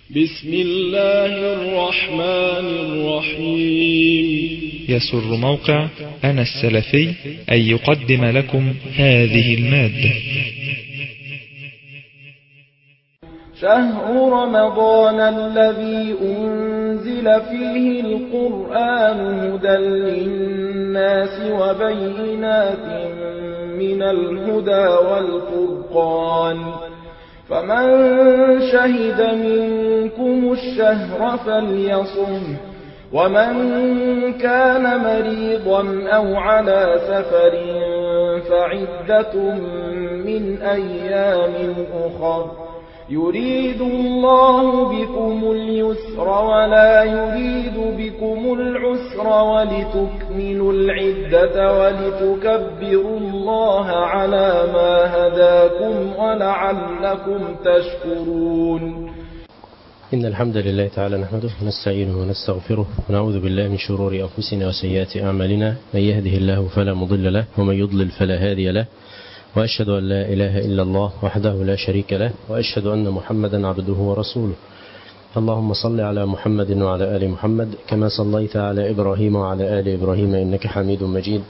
بسم الله الرحمن الرحيم يسر موقع أنا السلفي أن يقدم لكم هذه المادة شهر رمضان الذي أنزل فيه القرآن هدى للناس وبينات من الهدى والفرقان فمن شهد منكم الشهر فليصم ومن كان مريضا أو على سفر فعدة من أيام أخر يريد الله بكم اليسر ولا يريد بكم العسر ولتكملوا العدة ولتكبروا الله على ما هداكم ولعلكم تشكرون إن الحمد لله تعالى نحمده ونستعينه ونستغفره ونعوذ بالله من شرور أنفسنا وسيئات أعمالنا من يهده الله فلا مضل له ومن يضلل فلا هادي له وأشهد أن لا إله إلا الله وحده لا شريك له وأشهد أن محمدا عبده ورسوله اللهم صل على محمد وعلى آل محمد كما صليت على إبراهيم وعلى آل إبراهيم إنك حميد مجيد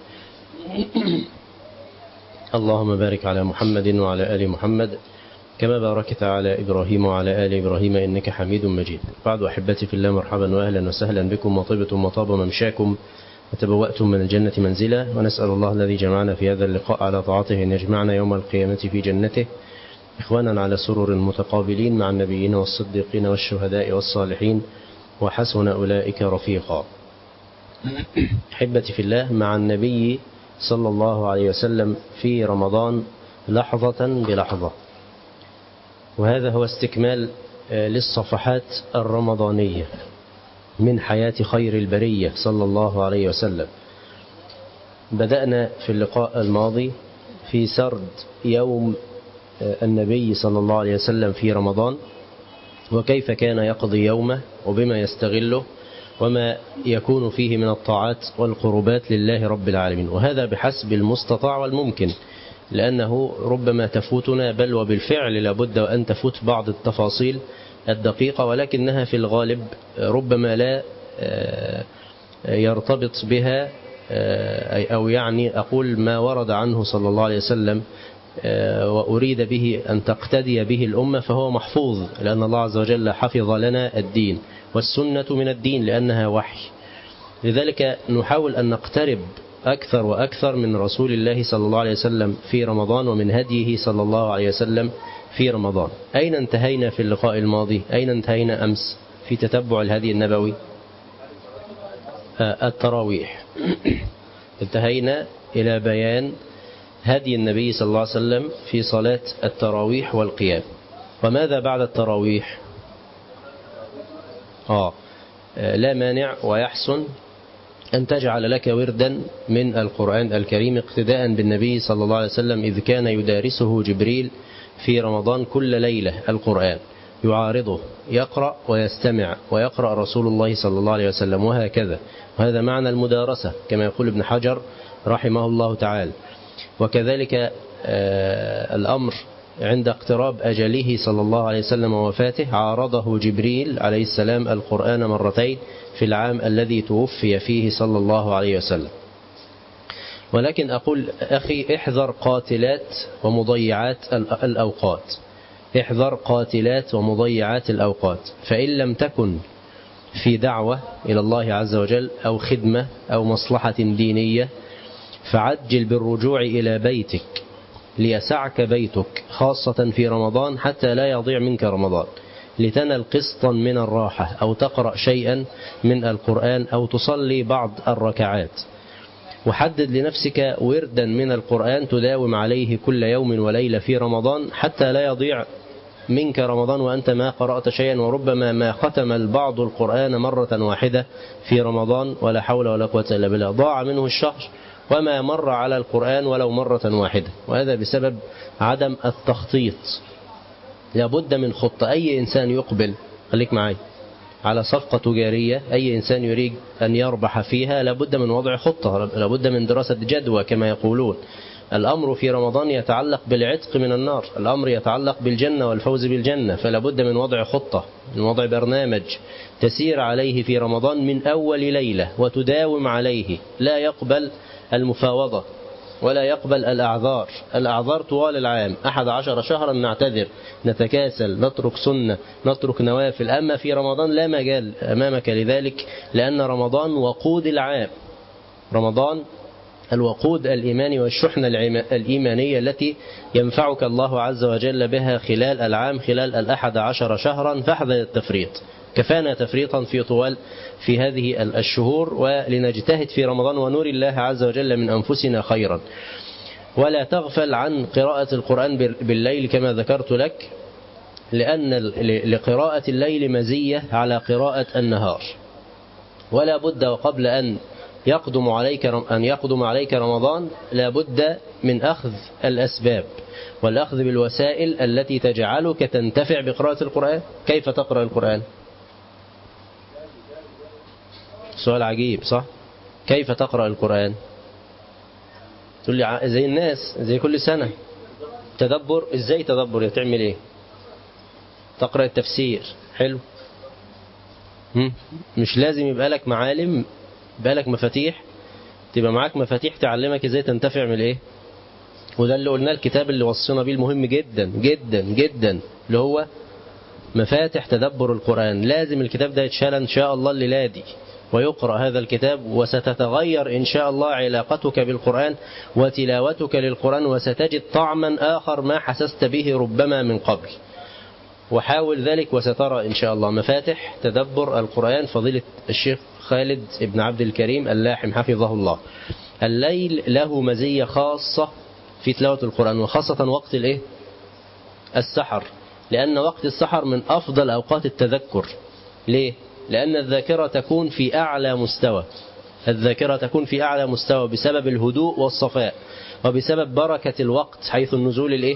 اللهم بارك على محمد وعلى آل محمد كما باركت على إبراهيم وعلى آل إبراهيم إنك حميد مجيد بعد أحبتي في الله مرحبا وأهلا وسهلا بكم وطبتم وطاب ممشاكم وتبوأتم من الجنة منزلا ونسأل الله الذي جمعنا في هذا اللقاء على طاعته أن يجمعنا يوم القيامة في جنته إخوانا على سرر متقابلين مع النبيين والصديقين والشهداء والصالحين وحسن أولئك رفيقا أحبتي في الله مع النبي صلى الله عليه وسلم في رمضان لحظة بلحظة وهذا هو استكمال للصفحات الرمضانية من حياة خير البرية صلى الله عليه وسلم بدأنا في اللقاء الماضي في سرد يوم النبي صلى الله عليه وسلم في رمضان وكيف كان يقضي يومه وبما يستغله وما يكون فيه من الطاعات والقربات لله رب العالمين وهذا بحسب المستطاع والممكن لأنه ربما تفوتنا بل وبالفعل لابد أن تفوت بعض التفاصيل الدقيقة ولكنها في الغالب ربما لا يرتبط بها أو يعني أقول ما ورد عنه صلى الله عليه وسلم وأريد به أن تقتدي به الأمة فهو محفوظ لأن الله عز وجل حفظ لنا الدين والسنة من الدين لأنها وحي لذلك نحاول أن نقترب أكثر وأكثر من رسول الله صلى الله عليه وسلم في رمضان ومن هديه صلى الله عليه وسلم في رمضان أين انتهينا في اللقاء الماضي أين انتهينا أمس في تتبع الهدي النبوي التراويح انتهينا إلى بيان هدي النبي صلى الله عليه وسلم في صلاة التراويح والقيام وماذا بعد التراويح آه لا مانع ويحسن أن تجعل لك وردا من القرآن الكريم اقتداء بالنبي صلى الله عليه وسلم إذ كان يدارسه جبريل في رمضان كل ليلة القرآن يعارضه يقرأ ويستمع ويقرأ رسول الله صلى الله عليه وسلم وهكذا وهذا معنى المدارسة كما يقول ابن حجر رحمه الله تعالى وكذلك الأمر عند اقتراب أجله صلى الله عليه وسلم ووفاته عارضه جبريل عليه السلام القرآن مرتين في العام الذي توفي فيه صلى الله عليه وسلم ولكن أقول أخي احذر قاتلات ومضيعات الأوقات احذر قاتلات ومضيعات الأوقات فإن لم تكن في دعوة إلى الله عز وجل أو خدمة أو مصلحة دينية فعجل بالرجوع إلى بيتك ليسعك بيتك خاصة في رمضان حتى لا يضيع منك رمضان لتنل قسطا من الراحة أو تقرأ شيئا من القرآن أو تصلي بعض الركعات وحدد لنفسك وردا من القرآن تداوم عليه كل يوم وليلة في رمضان حتى لا يضيع منك رمضان وأنت ما قرأت شيئا وربما ما ختم البعض القرآن مرة واحدة في رمضان ولا حول ولا قوة إلا بالله ضاع منه الشهر وما مر على القرآن ولو مرة واحدة وهذا بسبب عدم التخطيط لابد من خطة أي إنسان يقبل خليك معي على صفقة تجارية أي إنسان يريد أن يربح فيها لابد من وضع خطة لابد من دراسة جدوى كما يقولون الأمر في رمضان يتعلق بالعتق من النار الأمر يتعلق بالجنة والفوز بالجنة فلا بد من وضع خطة من وضع برنامج تسير عليه في رمضان من أول ليلة وتداوم عليه لا يقبل المفاوضة ولا يقبل الأعذار الأعذار طوال العام أحد عشر شهرا نعتذر نتكاسل نترك سنة نترك نوافل أما في رمضان لا مجال أمامك لذلك لأن رمضان وقود العام رمضان الوقود الإيماني والشحنة الإيمانية التي ينفعك الله عز وجل بها خلال العام خلال الأحد عشر شهرا فاحذر التفريط كفانا تفريطا في طوال في هذه الشهور ولنجتهد في رمضان ونور الله عز وجل من أنفسنا خيرا ولا تغفل عن قراءة القرآن بالليل كما ذكرت لك لأن لقراءة الليل مزية على قراءة النهار ولا بد وقبل أن يقدم عليك أن يقدم عليك رمضان لا بد من أخذ الأسباب والأخذ بالوسائل التي تجعلك تنتفع بقراءة القرآن كيف تقرأ القرآن سؤال عجيب صح كيف تقرأ القرآن تقول لي زي الناس زي كل سنة تدبر ازاي تدبر تعمل ايه تقرأ التفسير حلو مش لازم يبقى لك معالم يبقى لك مفاتيح تبقى معاك مفاتيح تعلمك ازاي تنتفع من ايه وده اللي قلناه الكتاب اللي وصينا بيه المهم جدا جدا جدا اللي هو مفاتح تدبر القرآن لازم الكتاب ده يتشال ان شاء الله الليلة دي ويقرأ هذا الكتاب وستتغير إن شاء الله علاقتك بالقرآن وتلاوتك للقرآن وستجد طعما آخر ما حسست به ربما من قبل وحاول ذلك وسترى إن شاء الله مفاتح تدبر القرآن فضيلة الشيخ خالد ابن عبد الكريم اللاحم حفظه الله الليل له مزية خاصة في تلاوة القرآن وخاصة وقت الايه السحر لأن وقت السحر من أفضل أوقات التذكر ليه لأن الذاكرة تكون في أعلى مستوى الذاكرة تكون في أعلى مستوى بسبب الهدوء والصفاء وبسبب بركة الوقت حيث النزول الإيه؟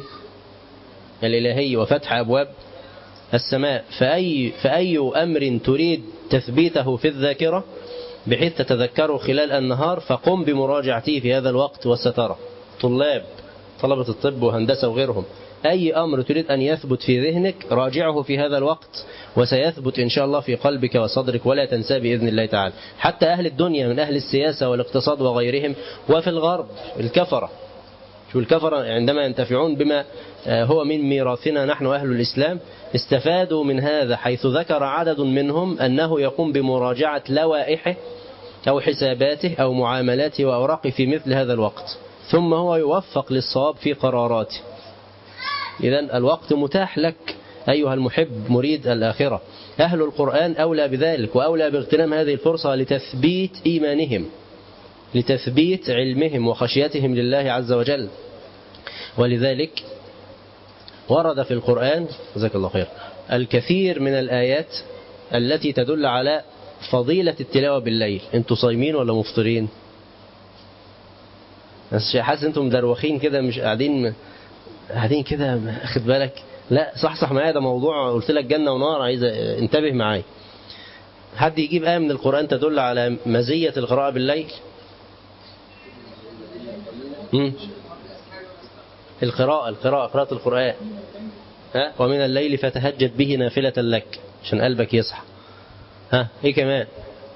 الإلهي وفتح أبواب السماء فأي, فأي أمر تريد تثبيته في الذاكرة بحيث تتذكره خلال النهار فقم بمراجعته في هذا الوقت وسترى طلاب طلبة الطب وهندسة وغيرهم أي أمر تريد أن يثبت في ذهنك راجعه في هذا الوقت وسيثبت إن شاء الله في قلبك وصدرك ولا تنسى بإذن الله تعالى حتى أهل الدنيا من أهل السياسة والاقتصاد وغيرهم وفي الغرب الكفرة شو الكفرة عندما ينتفعون بما هو من ميراثنا نحن أهل الإسلام استفادوا من هذا حيث ذكر عدد منهم أنه يقوم بمراجعة لوائحه أو حساباته أو معاملاته وأوراقه في مثل هذا الوقت ثم هو يوفق للصواب في قراراته إذا الوقت متاح لك أيها المحب مريد الآخرة أهل القرآن أولى بذلك وأولى باغتنام هذه الفرصة لتثبيت إيمانهم لتثبيت علمهم وخشيتهم لله عز وجل ولذلك ورد في القرآن جزاك الله خير الكثير من الآيات التي تدل على فضيلة التلاوة بالليل انتوا صايمين ولا مفطرين بس حاسس انتم مدروخين كده مش قاعدين قاعدين كده اخد بالك لا صح صح معايا ده موضوع قلت لك جنة ونار عايز انتبه معايا حد يجيب آية من القرآن تدل على مزية القراءة بالليل مم. القراءة القراءة قراءة القرآن ها ومن الليل فتهجد به نافلة لك عشان قلبك يصحى ها ايه كمان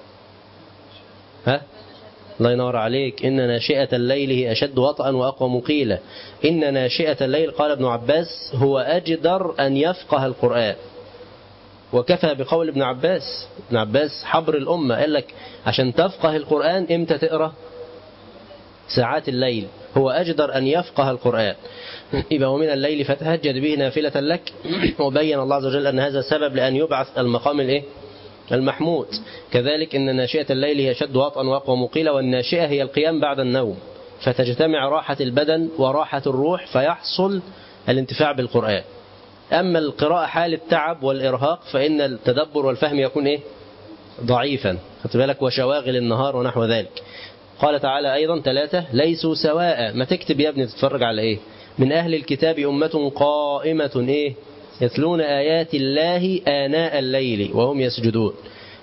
ها الله ينور عليك إن ناشئة الليل هي أشد وطئا وأقوى مقيلة إن ناشئة الليل قال ابن عباس هو أجدر أن يفقه القرآن وكفى بقول ابن عباس ابن عباس حبر الأمة قال لك عشان تفقه القرآن إمتى تقرأ ساعات الليل هو أجدر أن يفقه القرآن يبقى ومن الليل فتهجد به نافلة لك وبين الله عز وجل أن هذا سبب لأن يبعث المقام الإيه المحمود كذلك إن ناشئة الليل هي شد وطئا وأقوى مقيلة والناشئة هي القيام بعد النوم فتجتمع راحة البدن وراحة الروح فيحصل الانتفاع بالقرآن أما القراءة حال التعب والإرهاق فإن التدبر والفهم يكون إيه؟ ضعيفا خدت بالك وشواغل النهار ونحو ذلك قال تعالى أيضا ثلاثة ليسوا سواء ما تكتب يا ابني تتفرج على إيه من أهل الكتاب أمة قائمة إيه يتلون آيات الله آناء الليل وهم يسجدون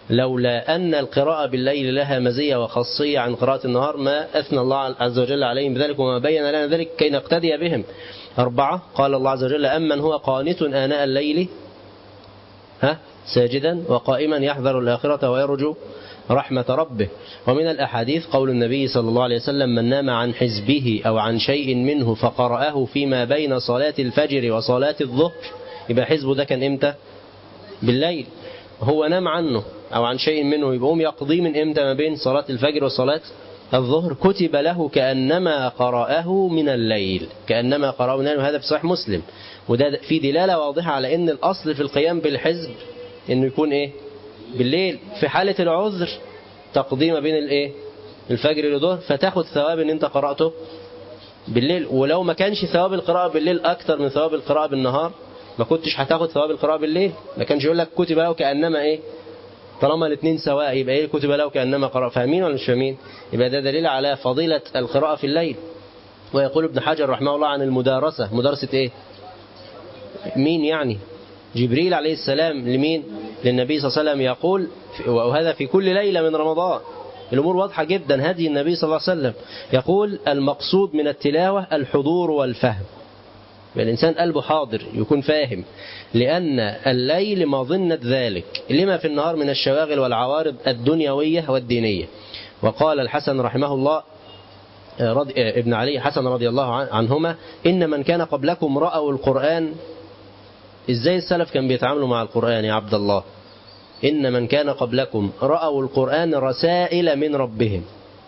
لولا أن القراءة بالليل لها مزية وخاصية عن قراءة النهار ما أثنى الله عز وجل عليهم بذلك وما بين لنا ذلك كي نقتدي بهم أربعة قال الله عز وجل أمن هو قانت آناء الليل ها ساجدا وقائما يحذر الآخرة ويرجو رحمة ربه ومن الأحاديث قول النبي صلى الله عليه وسلم من نام عن حزبه أو عن شيء منه فقرأه فيما بين صلاة الفجر وصلاة الظهر يبقى حزبه ده كان إمتى بالليل هو نام عنه أو عن شيء منه يبقى يقضي من إمتى ما بين صلاة الفجر وصلاة الظهر كتب له كأنما قرأه من الليل كأنما قرأه من الليل وهذا في صحيح مسلم وده في دلالة واضحة على أن الأصل في القيام بالحزب أنه يكون إيه بالليل في حالة العذر تقضي ما بين الإيه الفجر والظهر فتاخد ثواب أن أنت قرأته بالليل ولو ما كانش ثواب القراءة بالليل أكتر من ثواب القراءة بالنهار ما كنتش هتاخد ثواب القراءة بالليل ما كانش يقول لك كتب له كأنما إيه طالما الاثنين سواء يبقى ايه كتب له كأنما قرأ فاهمين ولا مش فاهمين يبقى ده دليل على فضيلة القراءة في الليل ويقول ابن حجر رحمه الله عن المدارسة مدارسة ايه مين يعني جبريل عليه السلام لمين للنبي صلى الله عليه وسلم يقول وهذا في كل ليلة من رمضان الأمور واضحة جدا هدي النبي صلى الله عليه وسلم يقول المقصود من التلاوة الحضور والفهم الإنسان قلبه حاضر يكون فاهم لأن الليل مظنة ذلك لما في النهار من الشواغل والعوارض الدنيوية والدينية وقال الحسن رحمه الله رضي ابن علي حسن رضي الله عنهما إن من كان قبلكم رأوا القرآن إزاي السلف كان بيتعاملوا مع القرآن يا عبد الله إن من كان قبلكم رأوا القرآن رسائل من ربهم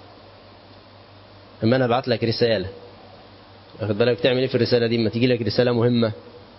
اما أنا أبعت لك رسالة واخد بالك بتعمل ايه في الرسالة دي ما تيجي لك رسالة مهمة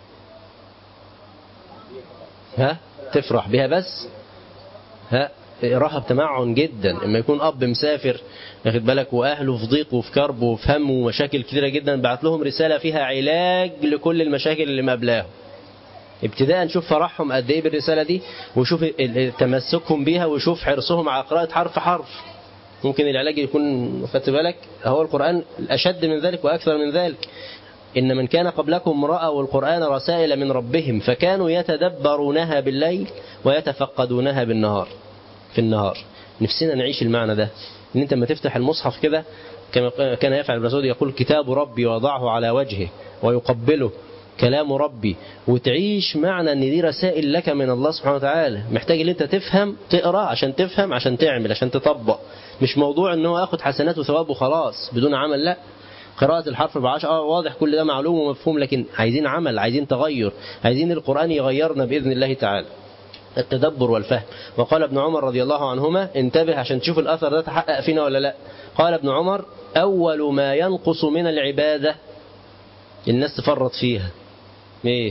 ها تفرح بها بس ها اقراها بتمعن جدا اما يكون اب مسافر واخد بالك واهله في ضيق وفي كرب وفي هم ومشاكل كثيره جدا بعت لهم رساله فيها علاج لكل المشاكل اللي مقابلاهم ابتداء نشوف فرحهم قد ايه بالرساله دي وشوف تمسكهم بيها وشوف حرصهم على قراءه حرف حرف ممكن العلاج يكون خدت بالك هو القرآن أشد من ذلك وأكثر من ذلك إن من كان قبلكم رأوا القرآن رسائل من ربهم فكانوا يتدبرونها بالليل ويتفقدونها بالنهار في النهار نفسنا نعيش المعنى ده إن أنت لما تفتح المصحف كده كما كان يفعل الرسول يقول كتاب ربي وضعه على وجهه ويقبله كلام ربي وتعيش معنى ان دي رسائل لك من الله سبحانه وتعالى محتاج ان انت تفهم تقرا عشان تفهم عشان تعمل عشان تطبق مش موضوع ان هو اخد حسنات وثواب وخلاص بدون عمل لا قراءة الحرف بعشر اه واضح كل ده معلوم ومفهوم لكن عايزين عمل عايزين تغير عايزين القرآن يغيرنا بإذن الله تعالى التدبر والفهم وقال ابن عمر رضي الله عنهما انتبه عشان تشوف الأثر ده تحقق فينا ولا لا قال ابن عمر أول ما ينقص من العبادة الناس تفرط فيها ايه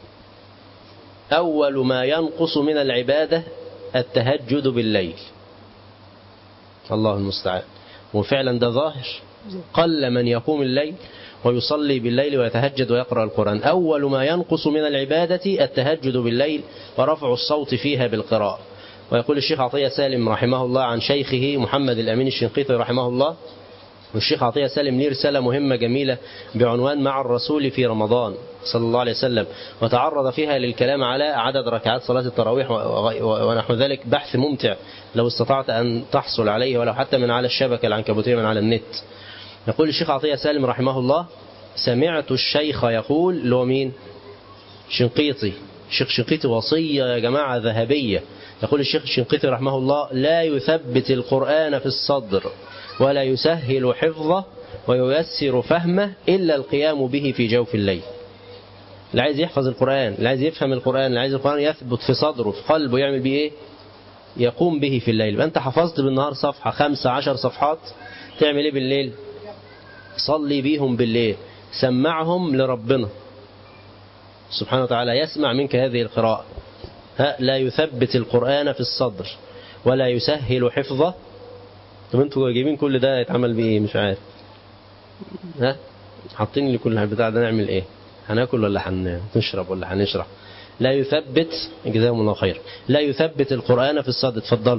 أول ما ينقص من العبادة التهجد بالليل الله المستعان وفعلا ده ظاهر قل من يقوم الليل ويصلي بالليل ويتهجد ويقرأ القرآن أول ما ينقص من العبادة التهجد بالليل ورفع الصوت فيها بالقراءة ويقول الشيخ عطية سالم رحمه الله عن شيخه محمد الأمين الشنقيطي رحمه الله والشيخ عطية سالم ليه رسالة مهمة جميلة بعنوان مع الرسول في رمضان صلى الله عليه وسلم وتعرض فيها للكلام على عدد ركعات صلاة التراويح ونحو ذلك بحث ممتع لو استطعت أن تحصل عليه ولو حتى من على الشبكة العنكبوتية من على النت يقول الشيخ عطية سالم رحمه الله سمعت الشيخ يقول اللي هو مين شنقيطي الشيخ شنقيطي وصية يا جماعة ذهبية يقول الشيخ الشنقيطي رحمه الله لا يثبت القرآن في الصدر ولا يسهل حفظه وييسر فهمه إلا القيام به في جوف الليل اللي عايز يحفظ القرآن اللي عايز يفهم القرآن اللي عايز القرآن يثبت في صدره في قلبه يعمل بيه ايه يقوم به في الليل يبقى انت حفظت بالنهار صفحة خمسة عشر صفحات تعمل ايه بالليل صلي بيهم بالليل سمعهم لربنا سبحانه وتعالى يسمع منك هذه القراءة ها لا يثبت القرآن في الصدر ولا يسهل حفظه طب انتوا جايبين كل ده يتعمل بايه مش عارف ها حاطين لي كل البتاع ده نعمل ايه هناكل ولا هنشرب ولا هنشرب لا يثبت جزاهم الله خير لا يثبت القرآن في الصدر اتفضل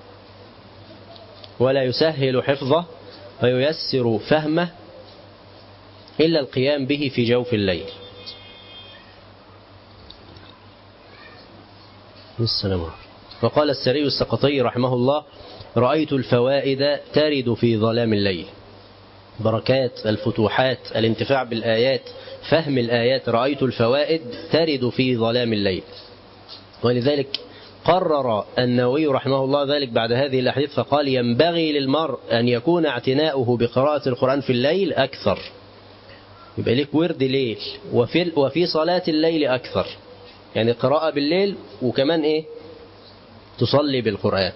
ولا يسهل حفظه وييسر فهمه إلا القيام به في جوف الليل السلام عليكم وقال السري السقطي رحمه الله رأيت الفوائد ترد في ظلام الليل بركات الفتوحات الانتفاع بالآيات فهم الآيات رأيت الفوائد ترد في ظلام الليل ولذلك قرر النووي رحمه الله ذلك بعد هذه الأحاديث فقال ينبغي للمرء أن يكون اعتناؤه بقراءة القرآن في الليل أكثر يبقى لك ورد ليل وفي, وفي صلاة الليل أكثر يعني قراءة بالليل وكمان إيه تصلي بالقرآن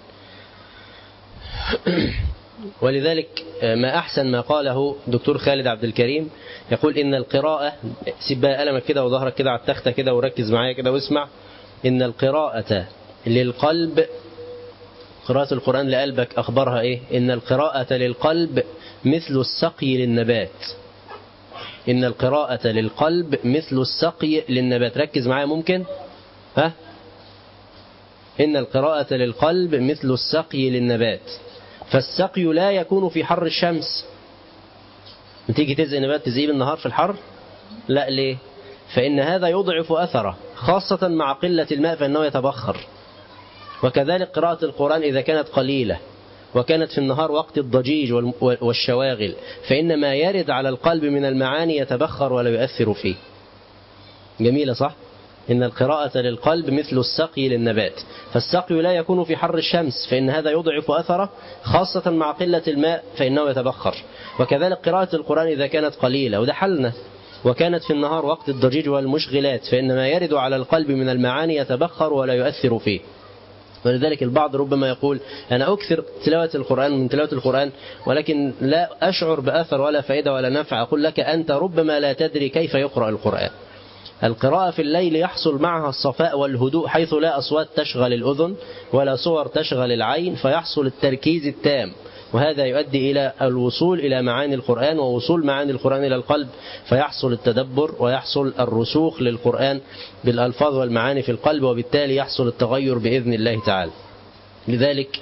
ولذلك ما أحسن ما قاله دكتور خالد عبد الكريم يقول إن القراءة سيب بقى قلمك كده وظهرك كده على التختة كده وركز معايا كده واسمع إن القراءة للقلب قراءة القرآن لقلبك أخبرها إيه إن القراءة للقلب مثل السقي للنبات إن القراءة للقلب مثل السقي للنبات ركز معايا ممكن ها إن القراءة للقلب مثل السقي للنبات فالسقي لا يكون في حر الشمس تيجي تزقي نبات تزقيه بالنهار في الحر لا ليه فإن هذا يضعف أثره خاصة مع قلة الماء فإنه يتبخر وكذلك قراءة القرآن إذا كانت قليلة وكانت في النهار وقت الضجيج والشواغل فإن ما يرد على القلب من المعاني يتبخر ولا يؤثر فيه جميلة صح؟ إن القراءة للقلب مثل السقي للنبات فالسقي لا يكون في حر الشمس فإن هذا يضعف أثره خاصة مع قلة الماء فإنه يتبخر وكذلك قراءة القرآن إذا كانت قليلة وده حلنا وكانت في النهار وقت الضجيج والمشغلات فإن ما يرد على القلب من المعاني يتبخر ولا يؤثر فيه ولذلك البعض ربما يقول أنا أكثر تلاوة القرآن من تلاوة القرآن ولكن لا أشعر بأثر ولا فائدة ولا نفع أقول لك أنت ربما لا تدري كيف يقرأ القرآن القراءة في الليل يحصل معها الصفاء والهدوء حيث لا أصوات تشغل الأذن ولا صور تشغل العين فيحصل التركيز التام وهذا يؤدي إلى الوصول إلى معاني القرآن ووصول معاني القرآن إلى القلب فيحصل التدبر ويحصل الرسوخ للقرآن بالألفاظ والمعاني في القلب وبالتالي يحصل التغير بإذن الله تعالى لذلك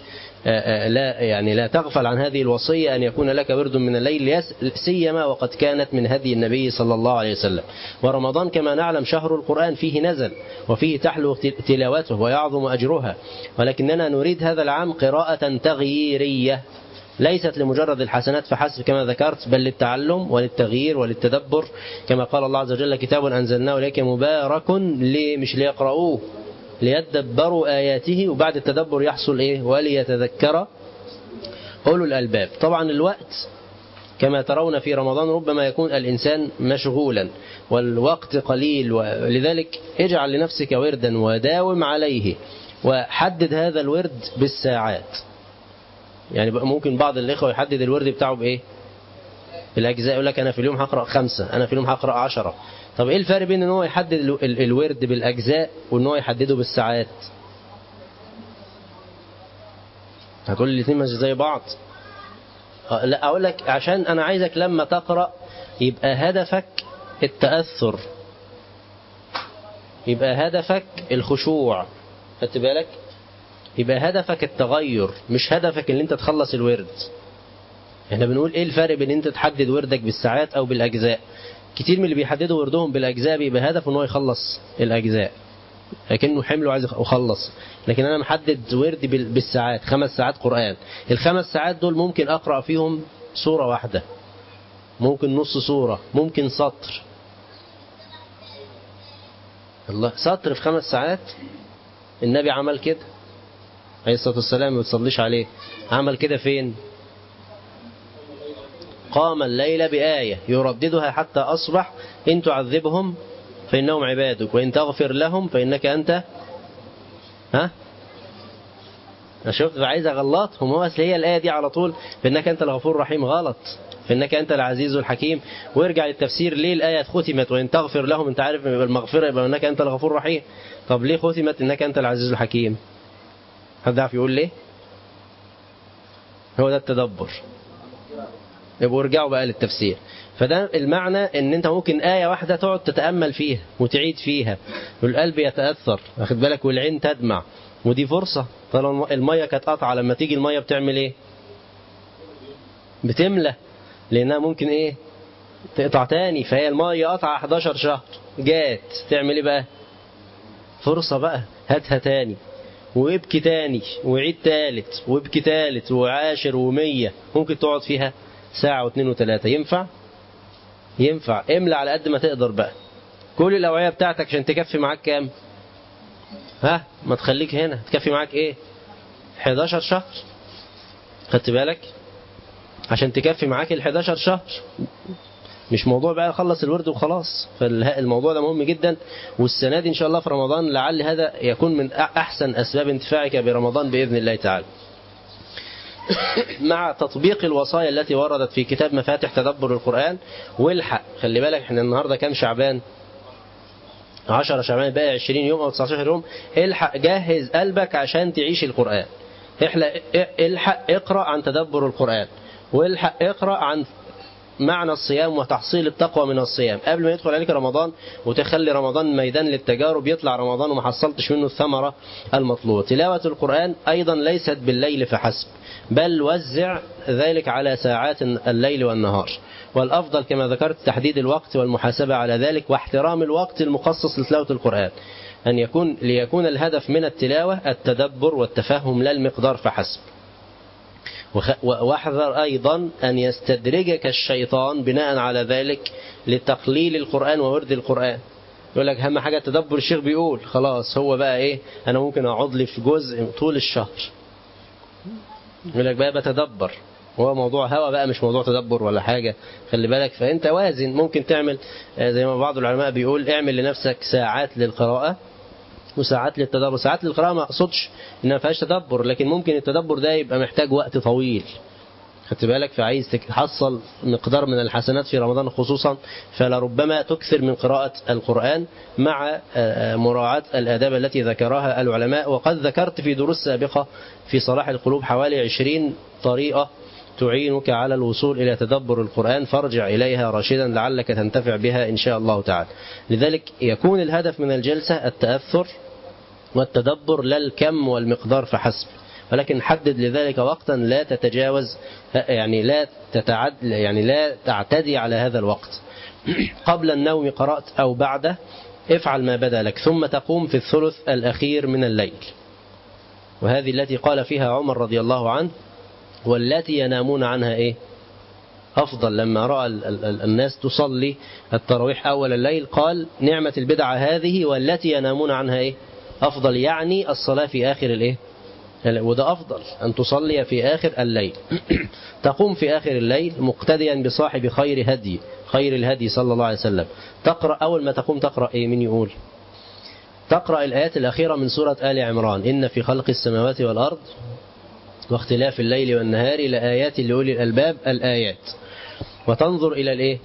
لا يعني لا تغفل عن هذه الوصية أن يكون لك ورد من الليل سيما وقد كانت من هدي النبي صلى الله عليه وسلم ورمضان كما نعلم شهر القرآن فيه نزل وفيه تحلو تلاوته ويعظم أجرها ولكننا نريد هذا العام قراءة تغييرية ليست لمجرد الحسنات فحسب كما ذكرت بل للتعلم وللتغيير وللتدبر كما قال الله عز وجل كتاب أنزلناه إليك مبارك ليه مش ليقرؤوه ليدبروا آياته وبعد التدبر يحصل إيه وليتذكر أولو الألباب طبعا الوقت كما ترون في رمضان ربما يكون الإنسان مشغولا والوقت قليل ولذلك اجعل لنفسك وردا وداوم عليه وحدد هذا الورد بالساعات يعني ممكن بعض الإخوة يحدد الورد بتاعه بإيه بالأجزاء يقول لك أنا في اليوم هقرأ خمسة أنا في اليوم هقرأ عشرة طب إيه الفرق بين أن هو يحدد الورد بالأجزاء وأن هو يحدده بالساعات هتقول لي الاثنين مش زي بعض لا أقول لك عشان أنا عايزك لما تقرأ يبقى هدفك التأثر يبقى هدفك الخشوع خدت بالك يبقى هدفك التغير مش هدفك ان انت تخلص الورد احنا بنقول ايه الفرق بين انت تحدد وردك بالساعات او بالاجزاء كتير من اللي بيحددوا وردهم بالاجزاء بيبقى هدفه ان هو يخلص الاجزاء لكنه حمله عايز يخلص لكن انا محدد وردي بالساعات خمس ساعات قرآن الخمس ساعات دول ممكن اقرأ فيهم سورة واحدة ممكن نص سورة ممكن سطر الله سطر في خمس ساعات النبي عمل كده عليه الصلاة والسلام ما تصليش عليه عمل كده فين قام الليل بآية يرددها حتى أصبح إن تعذبهم فإنهم عبادك وإن تغفر لهم فإنك أنت ها شفت عايز اغلطهم هو اصل هي الايه دي على طول فانك انت الغفور الرحيم غلط فانك انت العزيز الحكيم وارجع للتفسير ليه الايه ختمت وان تغفر لهم انت عارف بالمغفره يبقى انك انت الغفور الرحيم طب ليه ختمت انك انت العزيز الحكيم حد يعرف يقول ليه هو ده التدبر يبقوا ارجعوا بقى للتفسير فده المعنى ان انت ممكن آية واحدة تقعد تتأمل فيها وتعيد فيها والقلب يتأثر واخد بالك والعين تدمع ودي فرصة طالما المية كانت قطعة لما تيجي المية بتعمل ايه بتملى لانها ممكن ايه تقطع تاني فهي المية قطعة 11 شهر جات تعمل ايه بقى فرصة بقى هاتها تاني وابكي تاني وعيد تالت وابكي تالت وعاشر ومية ممكن تقعد فيها ساعة واثنين وثلاثة ينفع ينفع املى على قد ما تقدر بقى كل الأوعية بتاعتك عشان تكفي معاك كام ها ما تخليك هنا تكفي معاك ايه 11 شهر خدت بالك عشان تكفي معاك ال 11 شهر مش موضوع بقى خلص الورد وخلاص فالموضوع ده مهم جدا والسنة دي إن شاء الله في رمضان لعل هذا يكون من أحسن أسباب انتفاعك برمضان بإذن الله تعالى مع تطبيق الوصايا التي وردت في كتاب مفاتح تدبر القرآن والحق خلي بالك احنا النهاردة كام شعبان 10 شعبان باقي 20 يوم أو 19 يوم الحق جهز قلبك عشان تعيش القرآن الحق اقرأ عن تدبر القرآن والحق اقرأ عن معنى الصيام وتحصيل التقوى من الصيام قبل ما يدخل عليك رمضان وتخلي رمضان ميدان للتجارب يطلع رمضان وما حصلتش منه الثمرة المطلوبة تلاوة القرآن أيضا ليست بالليل فحسب بل وزع ذلك على ساعات الليل والنهار والأفضل كما ذكرت تحديد الوقت والمحاسبة على ذلك واحترام الوقت المخصص لتلاوة القرآن أن يكون ليكون الهدف من التلاوة التدبر والتفهم لا المقدار فحسب واحذر أيضا أن يستدرجك الشيطان بناء على ذلك لتقليل القرآن وورد القرآن يقول لك أهم حاجة تدبر الشيخ بيقول خلاص هو بقى إيه أنا ممكن أقعد لي في جزء طول الشهر يقول لك بقى بتدبر هو موضوع هوا بقى مش موضوع تدبر ولا حاجة خلي بالك فأنت وازن ممكن تعمل زي ما بعض العلماء بيقول اعمل لنفسك ساعات للقراءة وساعات للتدبر ساعات للقراءة ما أقصدش إنها ما فيهاش تدبر لكن ممكن التدبر ده يبقى محتاج وقت طويل خدت بالك فعايز تحصل مقدار من الحسنات في رمضان خصوصا فلربما تكثر من قراءة القرآن مع مراعاة الآداب التي ذكرها العلماء وقد ذكرت في دروس سابقة في صلاح القلوب حوالي عشرين طريقة تعينك على الوصول إلى تدبر القرآن فارجع إليها راشدا لعلك تنتفع بها إن شاء الله تعالى لذلك يكون الهدف من الجلسة التأثر والتدبر لا الكم والمقدار فحسب ولكن حدد لذلك وقتا لا تتجاوز يعني لا تتعد يعني لا تعتدي على هذا الوقت قبل النوم قرأت أو بعده افعل ما بدا لك ثم تقوم في الثلث الأخير من الليل وهذه التي قال فيها عمر رضي الله عنه والتي ينامون عنها إيه أفضل لما رأى الناس تصلي التراويح أول الليل قال نعمة البدعة هذه والتي ينامون عنها إيه أفضل يعني الصلاة في آخر الإيه وده أفضل أن تصلي في آخر الليل تقوم في آخر الليل مقتديا بصاحب خير هدي خير الهدي صلى الله عليه وسلم تقرأ أول ما تقوم تقرأ إيه من يقول تقرأ الآيات الأخيرة من سورة آل عمران إن في خلق السماوات والأرض واختلاف الليل والنهار لآيات لأولي الألباب الآيات وتنظر إلى الإيه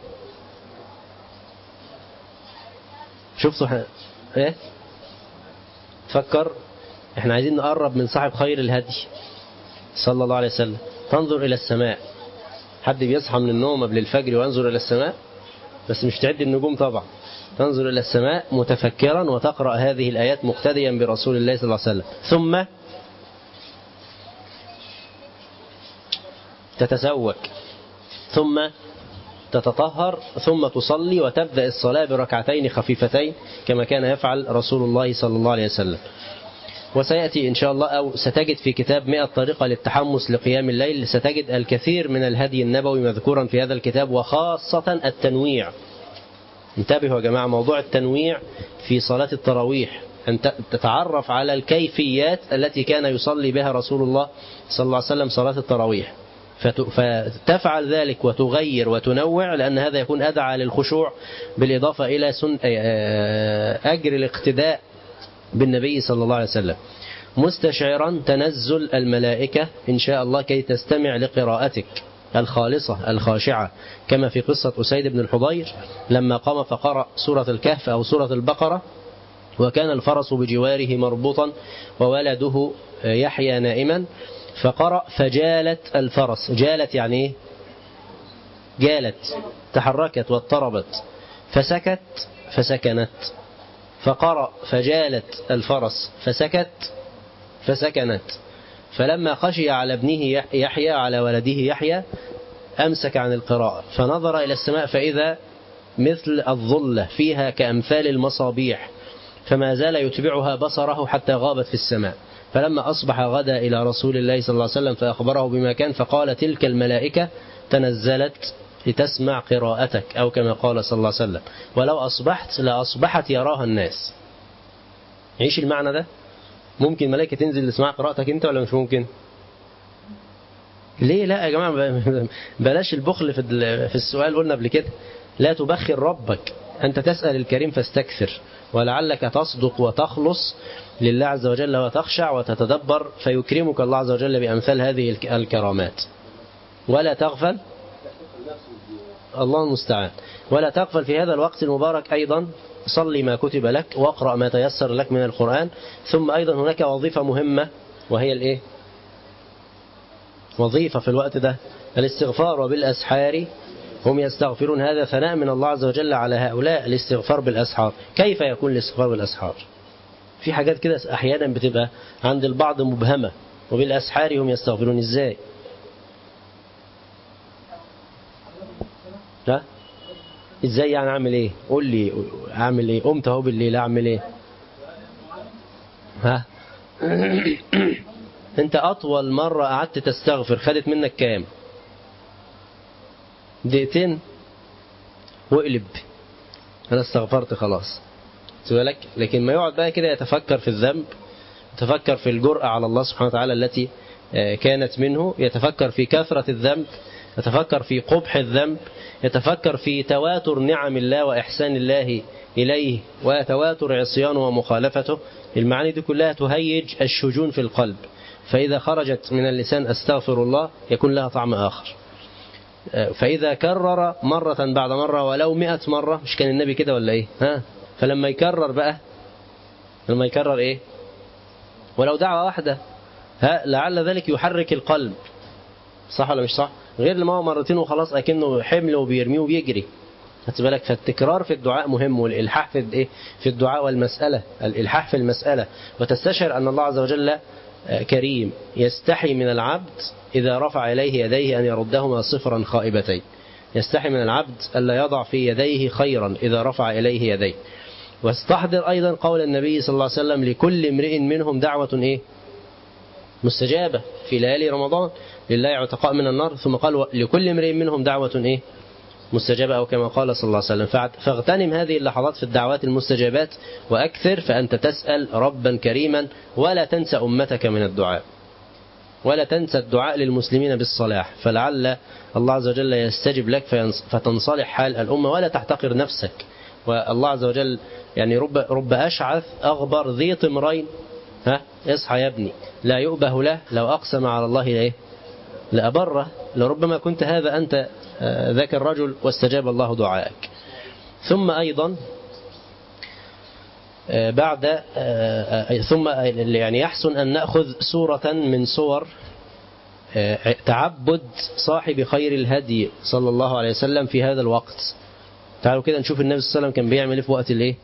شفتوا ح... إيه تفكر احنا عايزين نقرب من صاحب خير الهدي صلى الله عليه وسلم تنظر إلى السماء حد بيصحى من النوم قبل الفجر وينظر إلى السماء بس مش تعد النجوم طبعا تنظر إلى السماء متفكرا وتقرأ هذه الآيات مقتديا برسول الله صلى الله عليه وسلم ثم تتزوج ثم تتطهر ثم تصلي وتبدأ الصلاة بركعتين خفيفتين كما كان يفعل رسول الله صلى الله عليه وسلم وسيأتي إن شاء الله أو ستجد في كتاب 100 طريقة للتحمس لقيام الليل ستجد الكثير من الهدي النبوي مذكورا في هذا الكتاب وخاصة التنويع انتبهوا يا جماعة موضوع التنويع في صلاة التراويح أن تتعرف على الكيفيات التي كان يصلي بها رسول الله صلى الله عليه وسلم صلاة التراويح فتفعل ذلك وتغير وتنوع لأن هذا يكون أدعى للخشوع بالإضافة إلى سن أجر الاقتداء بالنبي صلى الله عليه وسلم مستشعرا تنزل الملائكة إن شاء الله كي تستمع لقراءتك الخالصة الخاشعة كما في قصة أسيد بن الحضير لما قام فقرأ سورة الكهف أو سورة البقرة وكان الفرس بجواره مربوطا وولده يحيى نائما فقرأ فجالت الفرس جالت يعني ايه جالت تحركت واضطربت فسكت فسكنت فقرأ فجالت الفرس فسكت فسكنت فلما خشي على ابنه يحيى على ولده يحيى أمسك عن القراءة فنظر إلى السماء فإذا مثل الظلة فيها كأمثال المصابيح فما زال يتبعها بصره حتى غابت في السماء فلما أصبح غدا إلى رسول الله صلى الله عليه وسلم فأخبره بما كان فقال تلك الملائكة تنزلت لتسمع قراءتك أو كما قال صلى الله عليه وسلم ولو أصبحت لأصبحت يراها الناس عيش المعنى ده ممكن ملائكة تنزل تسمع قراءتك أنت ولا مش ممكن ليه لا يا جماعة بلاش البخل في السؤال قلنا قبل كده لا تبخل ربك أنت تسأل الكريم فاستكثر ولعلك تصدق وتخلص لله عز وجل وتخشع وتتدبر فيكرمك الله عز وجل بأمثال هذه الكرامات ولا تغفل الله المستعان ولا تغفل في هذا الوقت المبارك أيضا صلي ما كتب لك واقرأ ما تيسر لك من القرآن ثم أيضا هناك وظيفة مهمة وهي الإيه وظيفة في الوقت ده الاستغفار وبالأسحار هم يستغفرون هذا ثناء من الله عز وجل على هؤلاء الاستغفار بالأسحار كيف يكون الاستغفار بالأسحار في حاجات كده أحيانا بتبقى عند البعض مبهمة وبالأسحار هم يستغفرون إزاي ها ازاي يعني اعمل ايه قول لي اعمل ايه قمت اهو بالليل اعمل ايه ها انت اطول مرة قعدت تستغفر خدت منك كام دقيقتين واقلب انا استغفرت خلاص بالك لكن ما يقعد بقى كده يتفكر في الذنب يتفكر في الجرأة على الله سبحانه وتعالى التي كانت منه يتفكر في كثرة الذنب يتفكر في قبح الذنب يتفكر في تواتر نعم الله وإحسان الله إليه وتواتر عصيانه ومخالفته المعاني دي كلها تهيج الشجون في القلب فإذا خرجت من اللسان أستغفر الله يكون لها طعم آخر فإذا كرر مرة بعد مرة ولو مئة مرة مش كان النبي كده ولا إيه ها فلما يكرر بقى لما يكرر إيه ولو دعوة واحدة ها لعل ذلك يحرك القلب صح ولا مش صح غير لما هو مرتين وخلاص أكنه حمل وبيرميه وبيجري خدت بالك فالتكرار في الدعاء مهم والإلحاح في إيه في الدعاء والمسألة الإلحاح في المسألة وتستشعر أن الله عز وجل كريم يستحي من العبد إذا رفع إليه يديه أن يردهما صفرا خائبتين يستحي من العبد ألا يضع في يديه خيرا إذا رفع إليه يديه واستحضر أيضا قول النبي صلى الله عليه وسلم لكل امرئ منهم دعوة إيه مستجابة في ليالي رمضان لله عتقاء من النار ثم قال لكل امرئ منهم دعوة إيه مستجابة أو كما قال صلى الله عليه وسلم فاغتنم هذه اللحظات في الدعوات المستجابات وأكثر فأنت تسأل ربا كريما ولا تنسى أمتك من الدعاء ولا تنسى الدعاء للمسلمين بالصلاح فلعل الله عز وجل يستجب لك فتنصلح حال الأمة ولا تحتقر نفسك والله عز وجل يعني رب, رب أشعث أغبر ذي طمرين ها اصحى يا ابني لا يؤبه له لو أقسم على الله إيه لأبره لربما كنت هذا أنت ذاك الرجل واستجاب الله دعائك ثم أيضا بعد ثم يعني يحسن أن نأخذ صورة من صور تعبد صاحب خير الهدي صلى الله عليه وسلم في هذا الوقت تعالوا كده نشوف النبي صلى الله عليه وسلم كان بيعمل ايه في وقت الايه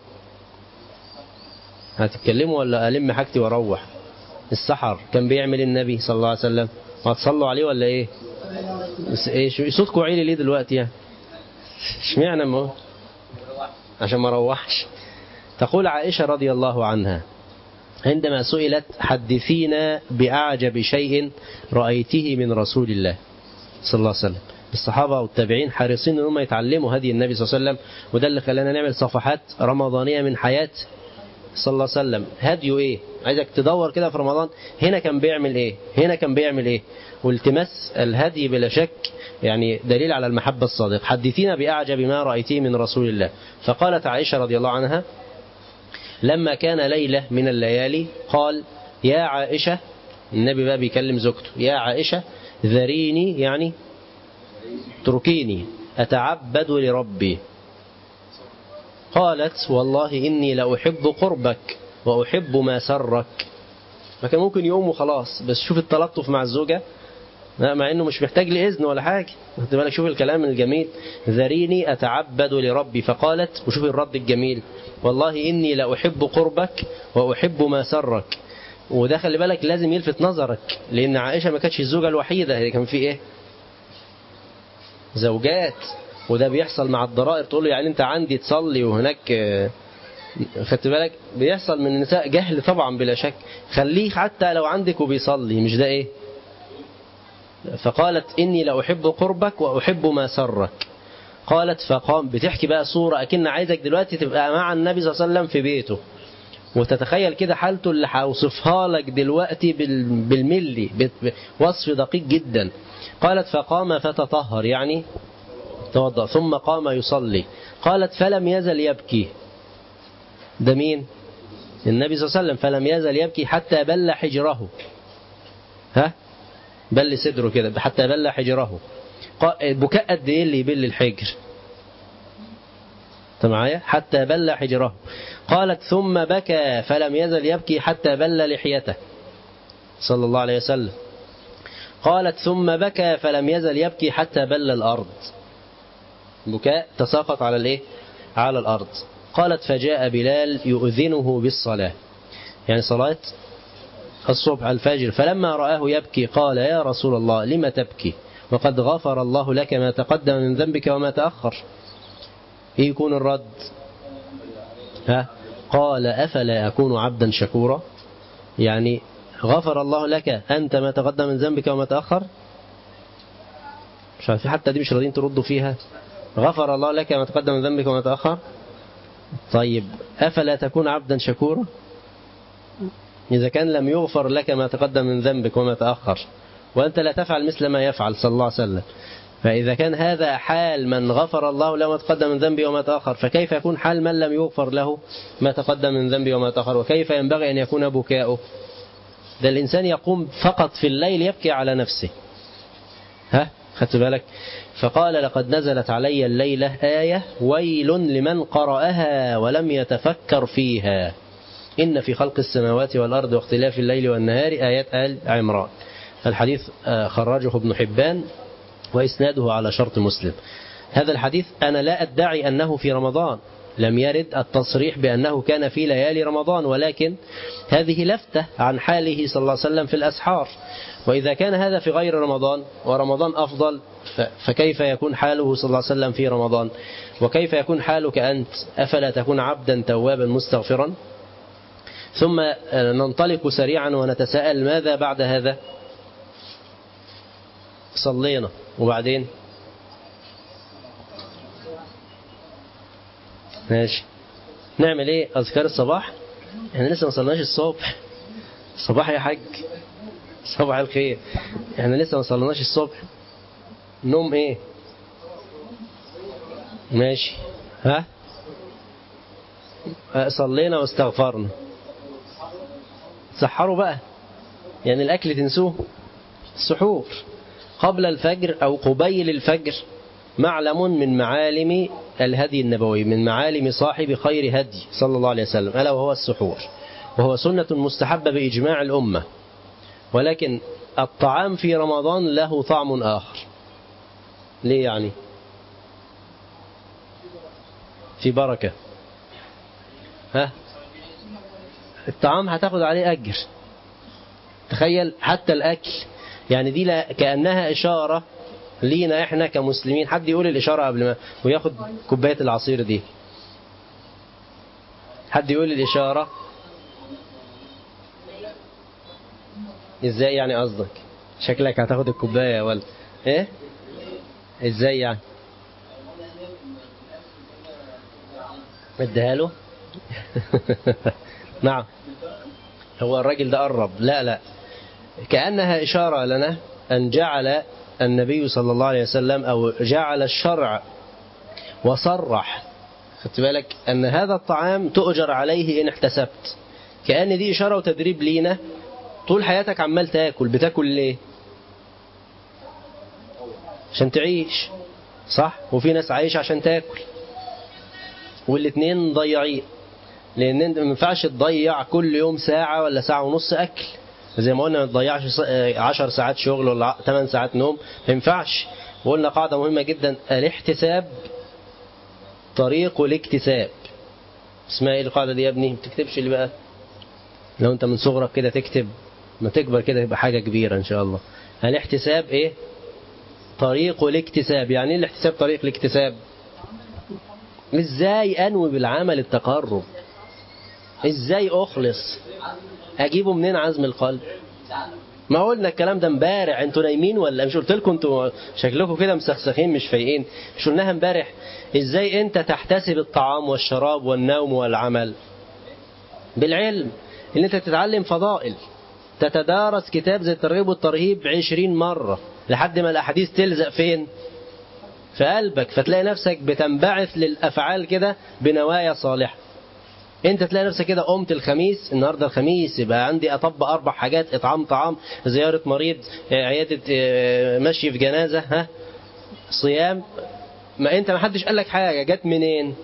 هتتكلموا ولا ألم حاجتي واروح السحر كان بيعمل النبي صلى الله عليه وسلم هتصلوا عليه ولا ايه ايه صوتكم عالي ليه دلوقتي يعني اشمعنى ما عشان ما روحش تقول عائشة رضي الله عنها عندما سئلت حدثينا بأعجب شيء رأيته من رسول الله صلى الله عليه وسلم الصحابة والتابعين حريصين ان هم يتعلموا هدي النبي صلى الله عليه وسلم وده اللي خلانا نعمل صفحات رمضانية من حياة صلى الله عليه وسلم هديه ايه عايزك تدور كده في رمضان هنا كان بيعمل ايه هنا كان بيعمل ايه والتماس الهدي بلا شك يعني دليل على المحبة الصادقة حدثينا بأعجب ما رأيتيه من رسول الله فقالت عائشة رضي الله عنها لما كان ليلة من الليالي قال يا عائشة النبي بقى بيكلم زوجته يا عائشة ذريني يعني اتركيني أتعبد لربي قالت والله إني لأحب قربك وأحب ما سرك ما كان ممكن يقوم وخلاص بس شوف التلطف مع الزوجة مع انه مش محتاج لإذن ولا حاجة خد بالك شوف الكلام الجميل ذريني أتعبد لربي فقالت وشوف الرد الجميل والله إني لأحب قربك وأحب ما سرك وده خلي بالك لازم يلفت نظرك لأن عائشة ما كانتش الزوجة الوحيدة هي كان في إيه زوجات وده بيحصل مع الضرائر تقول له يعني انت عندي تصلي وهناك خدت بالك بيحصل من النساء جهل طبعا بلا شك خليه حتى لو عندك وبيصلي مش ده ايه فقالت إني لأحب قربك وأحب ما سرك قالت فقام بتحكي بقى صورة أكن عايزك دلوقتي تبقى مع النبي صلى الله عليه وسلم في بيته وتتخيل كده حالته اللي هوصفها لك دلوقتي بالملي وصف دقيق جدا قالت فقام فتطهر يعني توضأ ثم قام يصلي قالت فلم يزل يبكي ده مين النبي صلى الله عليه وسلم فلم يزل يبكي حتى بل حجره ها بل صدره كده حتى بل حجره بكاء قد ايه اللي يبل الحجر انت معايا حتى بل حجره قالت ثم بكى فلم يزل يبكي حتى بل لحيته صلى الله عليه وسلم قالت ثم بكى فلم يزل يبكي حتى بل الأرض بكاء تساقط على الايه على الأرض قالت فجاء بلال يؤذنه بالصلاة يعني صلاة الصبح الفجر فلما رآه يبكي قال يا رسول الله لم تبكي وقد غفر الله لك ما تقدم من ذنبك وما تأخر إيه يكون الرد ها قال أفلا أكون عبدا شكورا يعني غفر الله لك أنت ما تقدم من ذنبك وما تأخر مش عارفين حتى دي مش راضيين تردوا فيها غفر الله لك ما تقدم من ذنبك وما تأخر طيب أفلا تكون عبدا شكورا إذا كان لم يغفر لك ما تقدم من ذنبك وما تأخر وأنت لا تفعل مثل ما يفعل صلى الله عليه وسلم فإذا كان هذا حال من غفر الله له ما تقدم من ذنبه وما تأخر فكيف يكون حال من لم يغفر له ما تقدم من ذنبه وما تأخر وكيف ينبغي أن يكون بكاؤه ده الإنسان يقوم فقط في الليل يبكي على نفسه ها خدت بالك فقال لقد نزلت علي الليلة آية ويل لمن قرأها ولم يتفكر فيها إن في خلق السماوات والأرض واختلاف الليل والنهار آيات آل عمران الحديث خرجه ابن حبان وإسناده على شرط مسلم هذا الحديث أنا لا أدعي أنه في رمضان لم يرد التصريح بأنه كان في ليالي رمضان ولكن هذه لفتة عن حاله صلى الله عليه وسلم في الأسحار وإذا كان هذا في غير رمضان ورمضان أفضل فكيف يكون حاله صلى الله عليه وسلم في رمضان وكيف يكون حالك أنت أفلا تكون عبدا توابا مستغفرا ثم ننطلق سريعا ونتساءل ماذا بعد هذا صلينا وبعدين ماشي نعمل ايه اذكار الصباح احنا لسه ما صلناش الصبح صباح يا حاج صباح الخير احنا لسه ما صلناش الصبح نوم ايه ماشي ها صلينا واستغفرنا سحروا بقى يعني الاكل تنسوه السحور قبل الفجر او قبيل الفجر معلم من معالم الهدي النبوي من معالم صاحب خير هدي صلى الله عليه وسلم ألا وهو السحور وهو سنة مستحبة بإجماع الأمة ولكن الطعام في رمضان له طعم آخر ليه يعني في بركة ها الطعام هتاخد عليه أجر تخيل حتى الأكل يعني دي كأنها إشارة لينا احنا كمسلمين حد يقول الإشارة قبل ما وياخد كوباية العصير دي حد يقول الإشارة ازاي يعني قصدك شكلك هتاخد الكوباية ولا ايه ازاي يعني اديها له نعم هو الراجل ده قرب لا لا كأنها إشارة لنا أن جعل النبي صلى الله عليه وسلم أو جعل الشرع وصرح خدت بالك أن هذا الطعام تؤجر عليه إن احتسبت كأن دي إشارة وتدريب لينا طول حياتك عمال تاكل بتاكل ليه عشان تعيش صح وفي ناس عايشة عشان تاكل والاتنين ضيعين لأن انت ما ينفعش تضيع كل يوم ساعة ولا ساعة ونص أكل زي ما قلنا ما تضيعش 10 ساعات شغل ولا 8 ساعات نوم ما ينفعش وقلنا قاعدة مهمة جدا الاحتساب طريق الاكتساب اسمها ايه القاعدة دي يا ابني ما تكتبش اللي بقى لو انت من صغرك كده تكتب ما تكبر كده يبقى حاجة كبيرة ان شاء الله الاحتساب ايه طريق الاكتساب يعني ايه الاحتساب طريق الاكتساب ازاي انوي بالعمل التقرب ازاي اخلص اجيبه منين عزم القلب ما قلنا الكلام ده امبارح انتوا نايمين ولا مش قلت لكم انتوا شكلكم كده مسخسخين مش فايقين مش قلناها امبارح ازاي انت تحتسب الطعام والشراب والنوم والعمل بالعلم ان انت تتعلم فضائل تتدارس كتاب زي الترغيب والترهيب عشرين مرة لحد ما الأحاديث تلزق فين في قلبك فتلاقي نفسك بتنبعث للأفعال كده بنوايا صالحة انت تلاقي نفسك كده قمت الخميس النهارده الخميس يبقى عندي اطبق اربع حاجات اطعام طعام زياره مريض عياده مشي في جنازه ها صيام ما انت ما حدش قال لك حاجه جت منين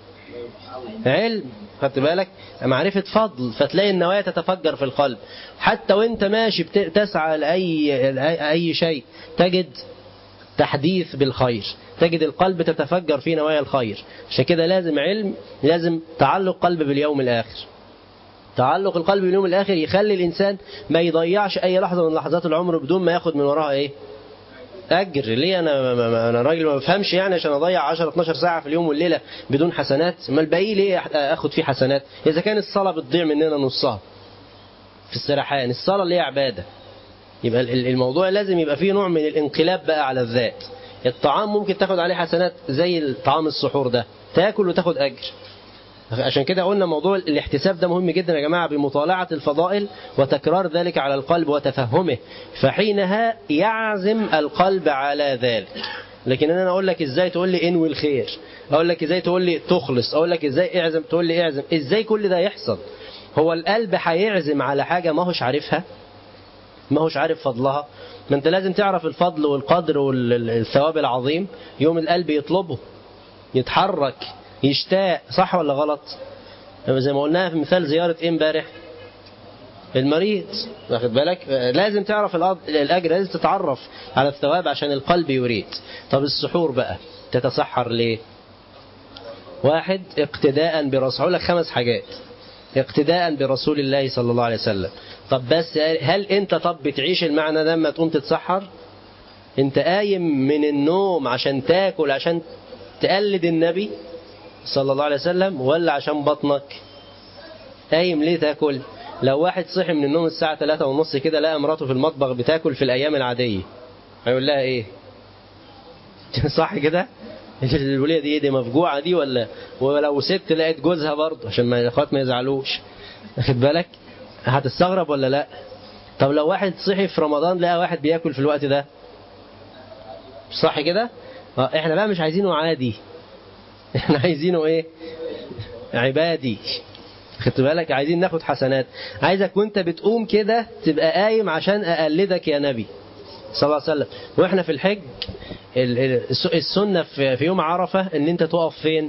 علم خدت بالك معرفة فضل فتلاقي النوايا تتفجر في القلب حتى وانت ماشي تسعى لأي أي شيء تجد تحديث بالخير تجد القلب تتفجر في نوايا الخير عشان كده لازم علم لازم تعلق قلب باليوم الآخر تعلق القلب باليوم الآخر يخلي الإنسان ما يضيعش أي لحظة من لحظات العمر بدون ما ياخد من وراها إيه أجر ليه أنا أنا راجل ما بفهمش يعني عشان أضيع 10 12 ساعة في اليوم والليلة بدون حسنات ما الباقي ليه أخد فيه حسنات إذا كان الصلاة بتضيع مننا نصها في السرحان الصلاة اللي هي عبادة يبقى الموضوع لازم يبقى فيه نوع من الانقلاب بقى على الذات الطعام ممكن تاخد عليه حسنات زي الطعام السحور ده تاكل وتاخد أجر عشان كده قلنا موضوع الاحتساب ده مهم جدا يا جماعة بمطالعة الفضائل وتكرار ذلك على القلب وتفهمه فحينها يعزم القلب على ذلك لكن انا اقول لك ازاي تقول لي انوي الخير اقول لك ازاي تقول لي تخلص اقول لك ازاي اعزم تقول لي اعزم ازاي كل ده يحصل هو القلب هيعزم على حاجة ما هوش عارفها ما هوش عارف فضلها ما انت لازم تعرف الفضل والقدر والثواب العظيم يوم القلب يطلبه يتحرك يشتاق صح ولا غلط زي ما قلناها في مثال زيارة ايه امبارح المريض واخد بالك لازم تعرف الأجر لازم تتعرف على الثواب عشان القلب يريد طب السحور بقى تتسحر ليه واحد اقتداء برسول لك خمس حاجات اقتداء برسول الله صلى الله عليه وسلم طب بس هل انت طب بتعيش المعنى ده لما تقوم تتسحر انت قايم من النوم عشان تاكل عشان تقلد النبي صلى الله عليه وسلم ولا عشان بطنك قايم ليه تاكل لو واحد صحي من النوم الساعة 3 ونص كده لقى مراته في المطبخ بتاكل في الأيام العادية هيقول لها إيه صح كده الولية دي دي مفجوعة دي ولا ولو ست لقيت جوزها برضه عشان ما الاخوات ما يزعلوش واخد بالك هتستغرب ولا لا طب لو واحد صحي في رمضان لقى واحد بياكل في الوقت ده صح كده احنا بقى مش عايزينه عادي احنا عايزينه ايه عبادي خدت بالك عايزين ناخد حسنات عايزك وانت بتقوم كده تبقى قايم عشان اقلدك يا نبي صلى الله عليه وسلم واحنا في الحج السنة في يوم عرفة ان انت تقف فين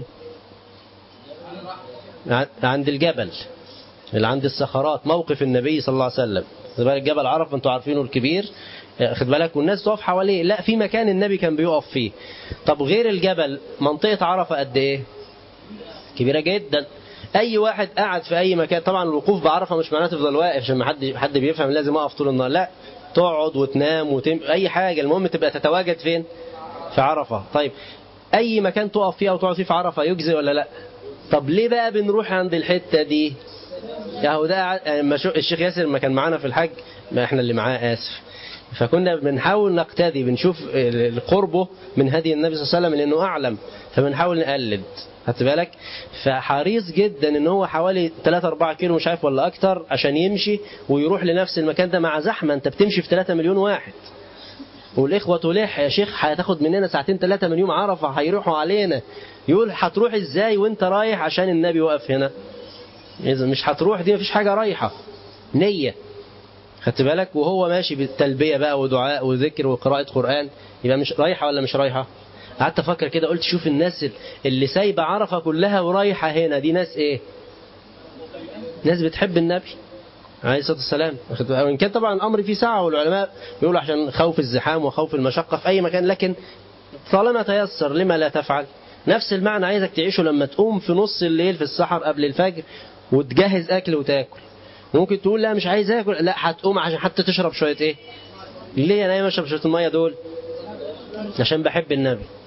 عند الجبل اللي عند الصخرات موقف النبي صلى الله عليه وسلم خد بالك جبل عرفة انتوا عارفينه الكبير خد بالك والناس تقف حواليه لا في مكان النبي كان بيقف فيه طب غير الجبل منطقة عرفة قد ايه كبيرة جدا اي واحد قاعد في اي مكان طبعا الوقوف بعرفة مش معناه تفضل واقف عشان ما حد حد بيفهم لازم اقف طول النهار لا تقعد وتنام وتم اي حاجة المهم تبقى تتواجد فين في عرفة طيب اي مكان تقف فيه او تقعد فيه في عرفة يجزي ولا لا طب ليه بقى بنروح عند الحتة دي يا هو ده الشيخ ياسر لما كان معانا في الحج ما احنا اللي معاه اسف فكنا بنحاول نقتدي بنشوف قربه من هدي النبي صلى الله عليه وسلم لانه اعلم فبنحاول نقلد خدت بالك فحريص جدا ان هو حوالي 3 4 كيلو مش عارف ولا اكتر عشان يمشي ويروح لنفس المكان ده مع زحمه انت بتمشي في 3 مليون واحد والاخوه تلح يا شيخ هتاخد مننا ساعتين ثلاثه من يوم عرفه هيروحوا علينا يقول هتروح ازاي وانت رايح عشان النبي واقف هنا اذا مش هتروح دي مفيش حاجه رايحه نيه خدت بالك وهو ماشي بالتلبيه بقى ودعاء وذكر وقراءه قران يبقى مش رايحه ولا مش رايحه قعدت افكر كده قلت شوف الناس اللي سايبه عرفه كلها ورايحه هنا دي ناس ايه ناس بتحب النبي عليه الصلاه والسلام وان كان طبعا الامر فيه سعه والعلماء بيقولوا عشان خوف الزحام وخوف المشقه في اي مكان لكن طالما تيسر لما لا تفعل نفس المعنى عايزك تعيشه لما تقوم في نص الليل في السحر قبل الفجر وتجهز اكل وتاكل ممكن تقول لا مش عايز اكل لا هتقوم عشان حتى تشرب شويه ايه ليه انا اشرب شويه الميه دول عشان بحب النبي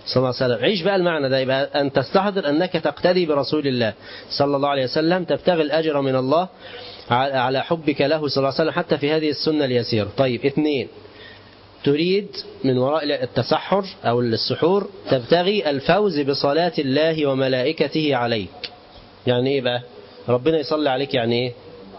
صلى الله عليه وسلم عيش بقى المعنى ده يبقى أن تستحضر أنك تقتدي برسول الله صلى الله عليه وسلم تبتغي الأجر من الله على حبك له صلى الله عليه وسلم حتى في هذه السنة اليسيرة طيب اثنين تريد من وراء التسحر أو السحور تبتغي الفوز بصلاة الله وملائكته عليك يعني إيه بقى ربنا يصلي عليك يعني إيه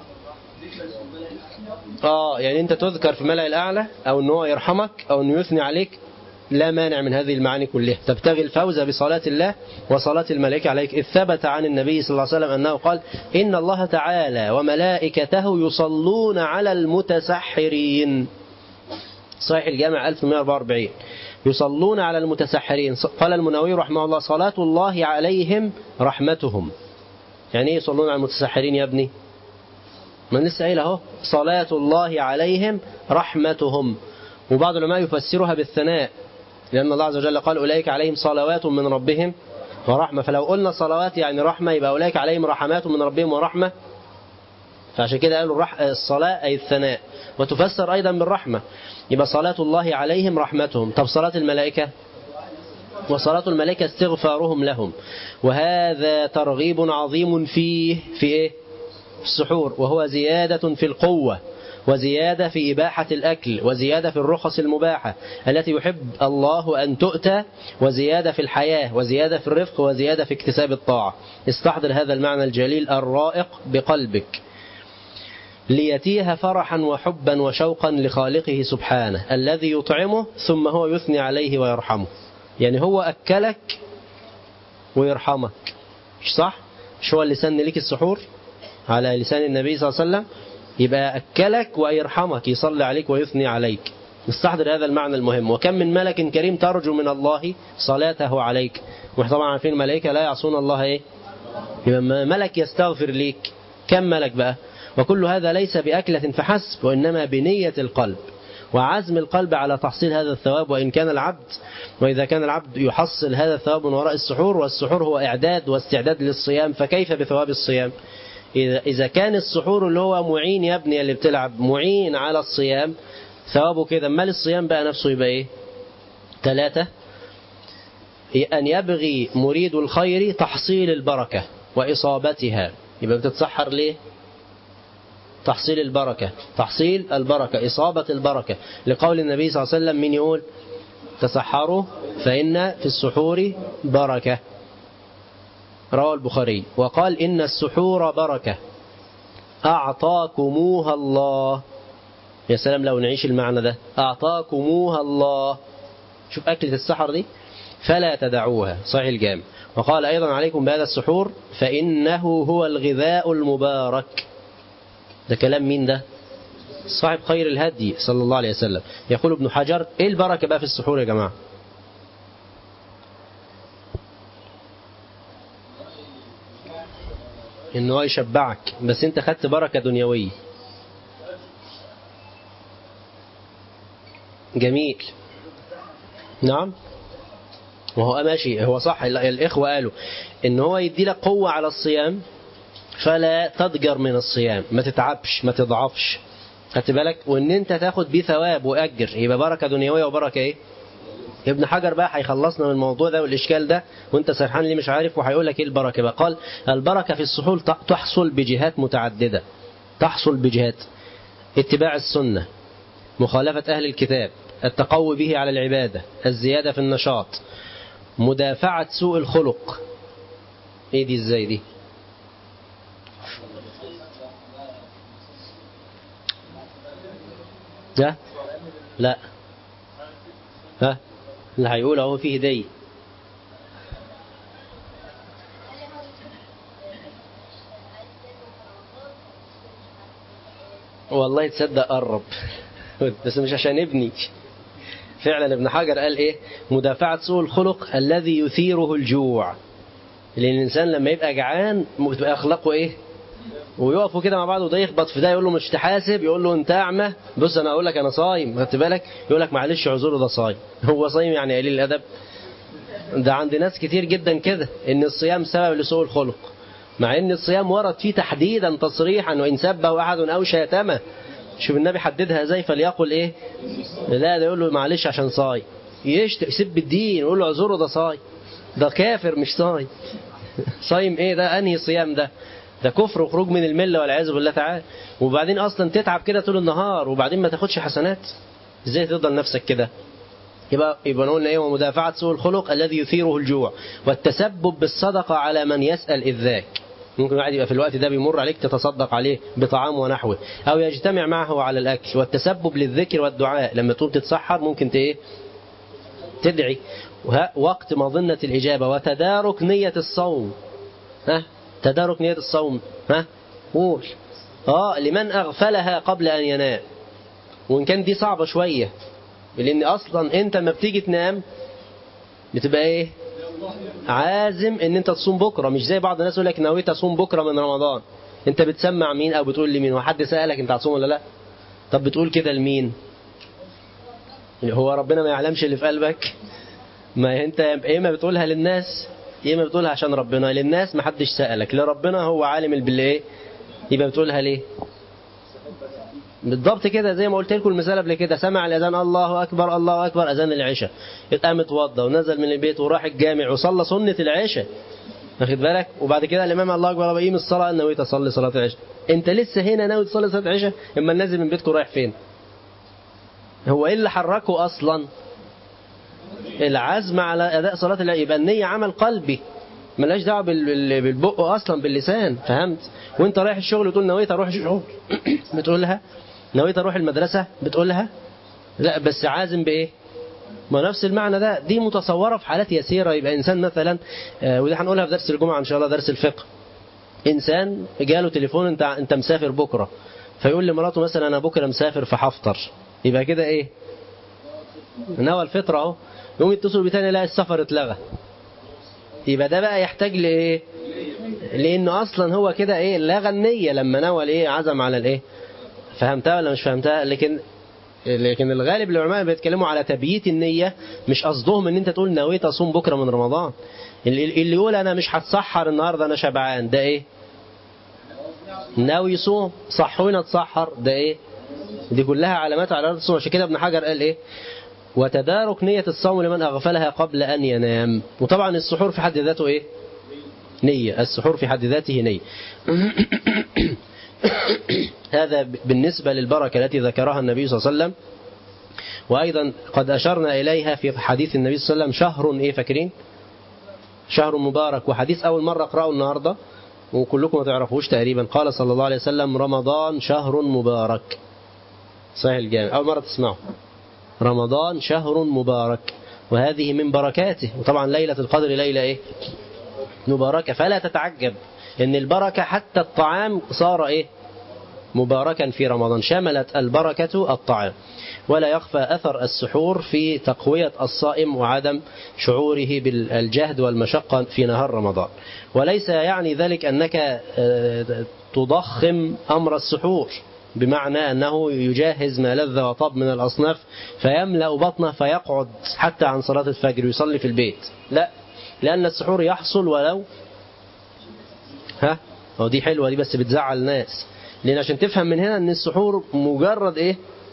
آه يعني أنت تذكر في ملأ الأعلى أو أنه يرحمك أو أنه يثني عليك لا مانع من هذه المعاني كلها تبتغي الفوز بصلاة الله وصلاة الملائكة عليك إذ ثبت عن النبي صلى الله عليه وسلم أنه قال إن الله تعالى وملائكته يصلون على المتسحرين صحيح الجامع 1144 يصلون على المتسحرين قال المنووي رحمه الله صلاة الله عليهم رحمتهم يعني ايه يصلون على المتسحرين يا ابني ما لسه قايل اهو صلاة الله عليهم رحمتهم وبعض العلماء يفسرها بالثناء لأن الله عز وجل قال أولئك عليهم صلوات من ربهم ورحمة فلو قلنا صلوات يعني رحمة يبقى أولئك عليهم رحمات من ربهم ورحمة فعشان كده قالوا الرح... الصلاة أي الثناء وتفسر أيضا بالرحمة يبقى صلاة الله عليهم رحمتهم طب صلاة الملائكة وصلاة الملائكة استغفارهم لهم وهذا ترغيب عظيم فيه في إيه؟ في السحور وهو زيادة في القوة وزيادة في إباحة الأكل وزيادة في الرخص المباحة التي يحب الله أن تؤتى وزيادة في الحياة وزيادة في الرفق وزيادة في اكتساب الطاعة استحضر هذا المعنى الجليل الرائق بقلبك ليتيها فرحا وحبا وشوقا لخالقه سبحانه الذي يطعمه ثم هو يثني عليه ويرحمه يعني هو أكلك ويرحمك مش صح؟ مش هو اللي سن لك السحور على لسان النبي صلى الله عليه وسلم يبقى أكلك ويرحمك يصلي عليك ويثني عليك استحضر هذا المعنى المهم وكم من ملك كريم ترجو من الله صلاته عليك وطبعا عارفين الملائكة لا يعصون الله ايه يبقى ملك يستغفر ليك كم ملك بقى وكل هذا ليس بأكلة فحسب وإنما بنية القلب وعزم القلب على تحصيل هذا الثواب وإن كان العبد وإذا كان العبد يحصل هذا الثواب من وراء السحور والسحور هو إعداد واستعداد للصيام فكيف بثواب الصيام إذا, إذا كان السحور اللي هو معين يا ابني اللي بتلعب معين على الصيام ثوابه كده مال الصيام بقى نفسه يبقى إيه ثلاثة أن يبغي مريد الخير تحصيل البركة وإصابتها يبقى بتتسحر ليه تحصيل البركة تحصيل البركة إصابة البركة لقول النبي صلى الله عليه وسلم من يقول تسحروا فإن في السحور بركة رواه البخاري وقال إن السحور بركة أعطاكموها الله يا سلام لو نعيش المعنى ده أعطاكموها الله شوف أكلة السحر دي فلا تدعوها صحيح الجامع وقال أيضا عليكم بهذا السحور فإنه هو الغذاء المبارك ده كلام مين ده صاحب خير الهدي صلى الله عليه وسلم يقول ابن حجر ايه البركة بقى في السحور يا جماعة ان هو يشبعك بس انت خدت بركة دنيوية جميل نعم وهو ماشي هو صح الإخوة قالوا إن هو يدي لك قوة على الصيام فلا تضجر من الصيام ما تتعبش ما تضعفش خدت بالك وإن أنت تاخد بيه ثواب وأجر يبقى بركة دنيوية وبركة إيه ابن حجر بقى هيخلصنا من الموضوع ده والإشكال ده وانت سرحان ليه مش عارف وهيقول لك ايه البركة بقى قال البركة في السحول تحصل بجهات متعددة تحصل بجهات اتباع السنة مخالفة أهل الكتاب التقوي به على العبادة الزيادة في النشاط مدافعة سوء الخلق ايه دي ازاي دي ده لا ها اللي هيقول اهو فيه هدية والله تصدق قرب بس مش عشان ابني فعلا ابن حجر قال ايه مدافعة سوء الخلق الذي يثيره الجوع لان الانسان لما يبقى جعان بتبقى اخلاقه ايه ويقفوا كده مع بعض وده يخبط في ده يقول له مش تحاسب يقول له انت اعمى بص انا اقول لك انا صايم خدت بالك يقول لك معلش اعذره ده صايم هو صايم يعني قليل الادب ده عند ناس كتير جدا كده ان الصيام سبب لسوء الخلق مع ان الصيام ورد فيه تحديدا تصريحا وان سبه احد او شاتمه شوف النبي حددها ازاي فليقل ايه لا ده يقول له معلش عشان صايم يشتم يسب الدين يقول له اعذره ده صايم ده كافر مش صايم صايم ايه ده انهي صيام ده ده كفر وخروج من المله والعياذ بالله تعالى وبعدين اصلا تتعب كده طول النهار وبعدين ما تاخدش حسنات ازاي تفضل نفسك كده يبقى يبقى قلنا ايه ومدافعه سوء الخلق الذي يثيره الجوع والتسبب بالصدقه على من يسال اذ ذاك ممكن واحد يبقى في الوقت ده بيمر عليك تتصدق عليه بطعام ونحوه او يجتمع معه على الاكل والتسبب للذكر والدعاء لما تقوم تتسحر ممكن ايه تدعي وقت مظنة الإجابة وتدارك نية الصوم ها تدارك نية الصوم ها قول اه لمن أغفلها قبل أن ينام وإن كان دي صعبة شوية لأن أصلا أنت لما بتيجي تنام بتبقى إيه عازم ان انت تصوم بكره مش زي بعض الناس يقول لك نويت اصوم بكره من رمضان انت بتسمع مين او بتقول لمين وحد سالك انت هتصوم ولا لا طب بتقول كده لمين هو ربنا ما يعلمش اللي في قلبك ما انت يا اما بتقولها للناس يا اما بتقولها عشان ربنا للناس ما حدش سالك لربنا هو عالم باللي ايه يبقى بتقولها ليه بالضبط كده زي ما قلت لكم المثال قبل كده سمع الاذان الله اكبر الله اكبر اذان العشاء قام اتوضى ونزل من البيت وراح الجامع وصلى سنه العشاء واخد بالك وبعد كده الامام الله اكبر بقيم الصلاه نويت اصلي صلاه العشاء انت لسه هنا ناوي تصلي صلاه العشاء اما نازل من بيتكم رايح فين هو ايه اللي حركه اصلا العزم على اداء صلاه العشاء يبقى النيه عمل قلبي ملهاش دعوه بالبق اصلا باللسان فهمت وانت رايح الشغل وتقول نويت اروح الشغل بتقولها نويت اروح المدرسه بتقولها لا بس عازم بايه ما نفس المعنى ده دي متصوره في حالات يسيره يبقى انسان مثلا آه ودي هنقولها في درس الجمعه ان شاء الله درس الفقه انسان جاله تليفون انت انت مسافر بكره فيقول لمراته مثلا انا بكره مسافر فهفطر يبقى كده ايه نوى الفطره اهو يقوم يتصل بيه تاني يلاقي السفر اتلغى يبقى ده بقى يحتاج لايه لانه اصلا هو كده ايه لغى النيه لما نوى الايه عزم على الايه فهمتها ولا مش فهمتها لكن لكن الغالب العلماء بيتكلموا على تبييت النية مش قصدهم ان انت تقول نويت اصوم بكره من رمضان اللي اللي يقول انا مش هتسحر النهارده انا شبعان ده ايه ناوي يصوم صحونا تسحر ده ايه دي كلها علامات على الصوم عشان كده ابن حجر قال ايه وتدارك نية الصوم لمن أغفلها قبل أن ينام وطبعا السحور في حد ذاته إيه نية السحور في حد ذاته نية هذا بالنسبة للبركة التي ذكرها النبي صلى الله عليه وسلم وأيضا قد أشرنا إليها في حديث النبي صلى الله عليه وسلم شهر إيه فاكرين شهر مبارك وحديث أول مرة أقرأه النهاردة وكلكم ما تعرفوش تقريبا قال صلى الله عليه وسلم رمضان شهر مبارك صحيح الجامع أول مرة تسمعه رمضان شهر مبارك وهذه من بركاته وطبعا ليلة القدر ليلة إيه مباركة فلا تتعجب ان البركة حتى الطعام صار ايه مباركا في رمضان شملت البركة الطعام ولا يخفى أثر السحور في تقوية الصائم وعدم شعوره بالجهد والمشقة في نهار رمضان وليس يعني ذلك أنك تضخم أمر السحور بمعنى أنه يجهز ما لذ وطاب من الأصناف فيملأ بطنه فيقعد حتى عن صلاة الفجر ويصلي في البيت لا لأن السحور يحصل ولو ها هو دي حلوة دي بس بتزعل الناس لأن عشان تفهم من هنا أن السحور مجرد إيه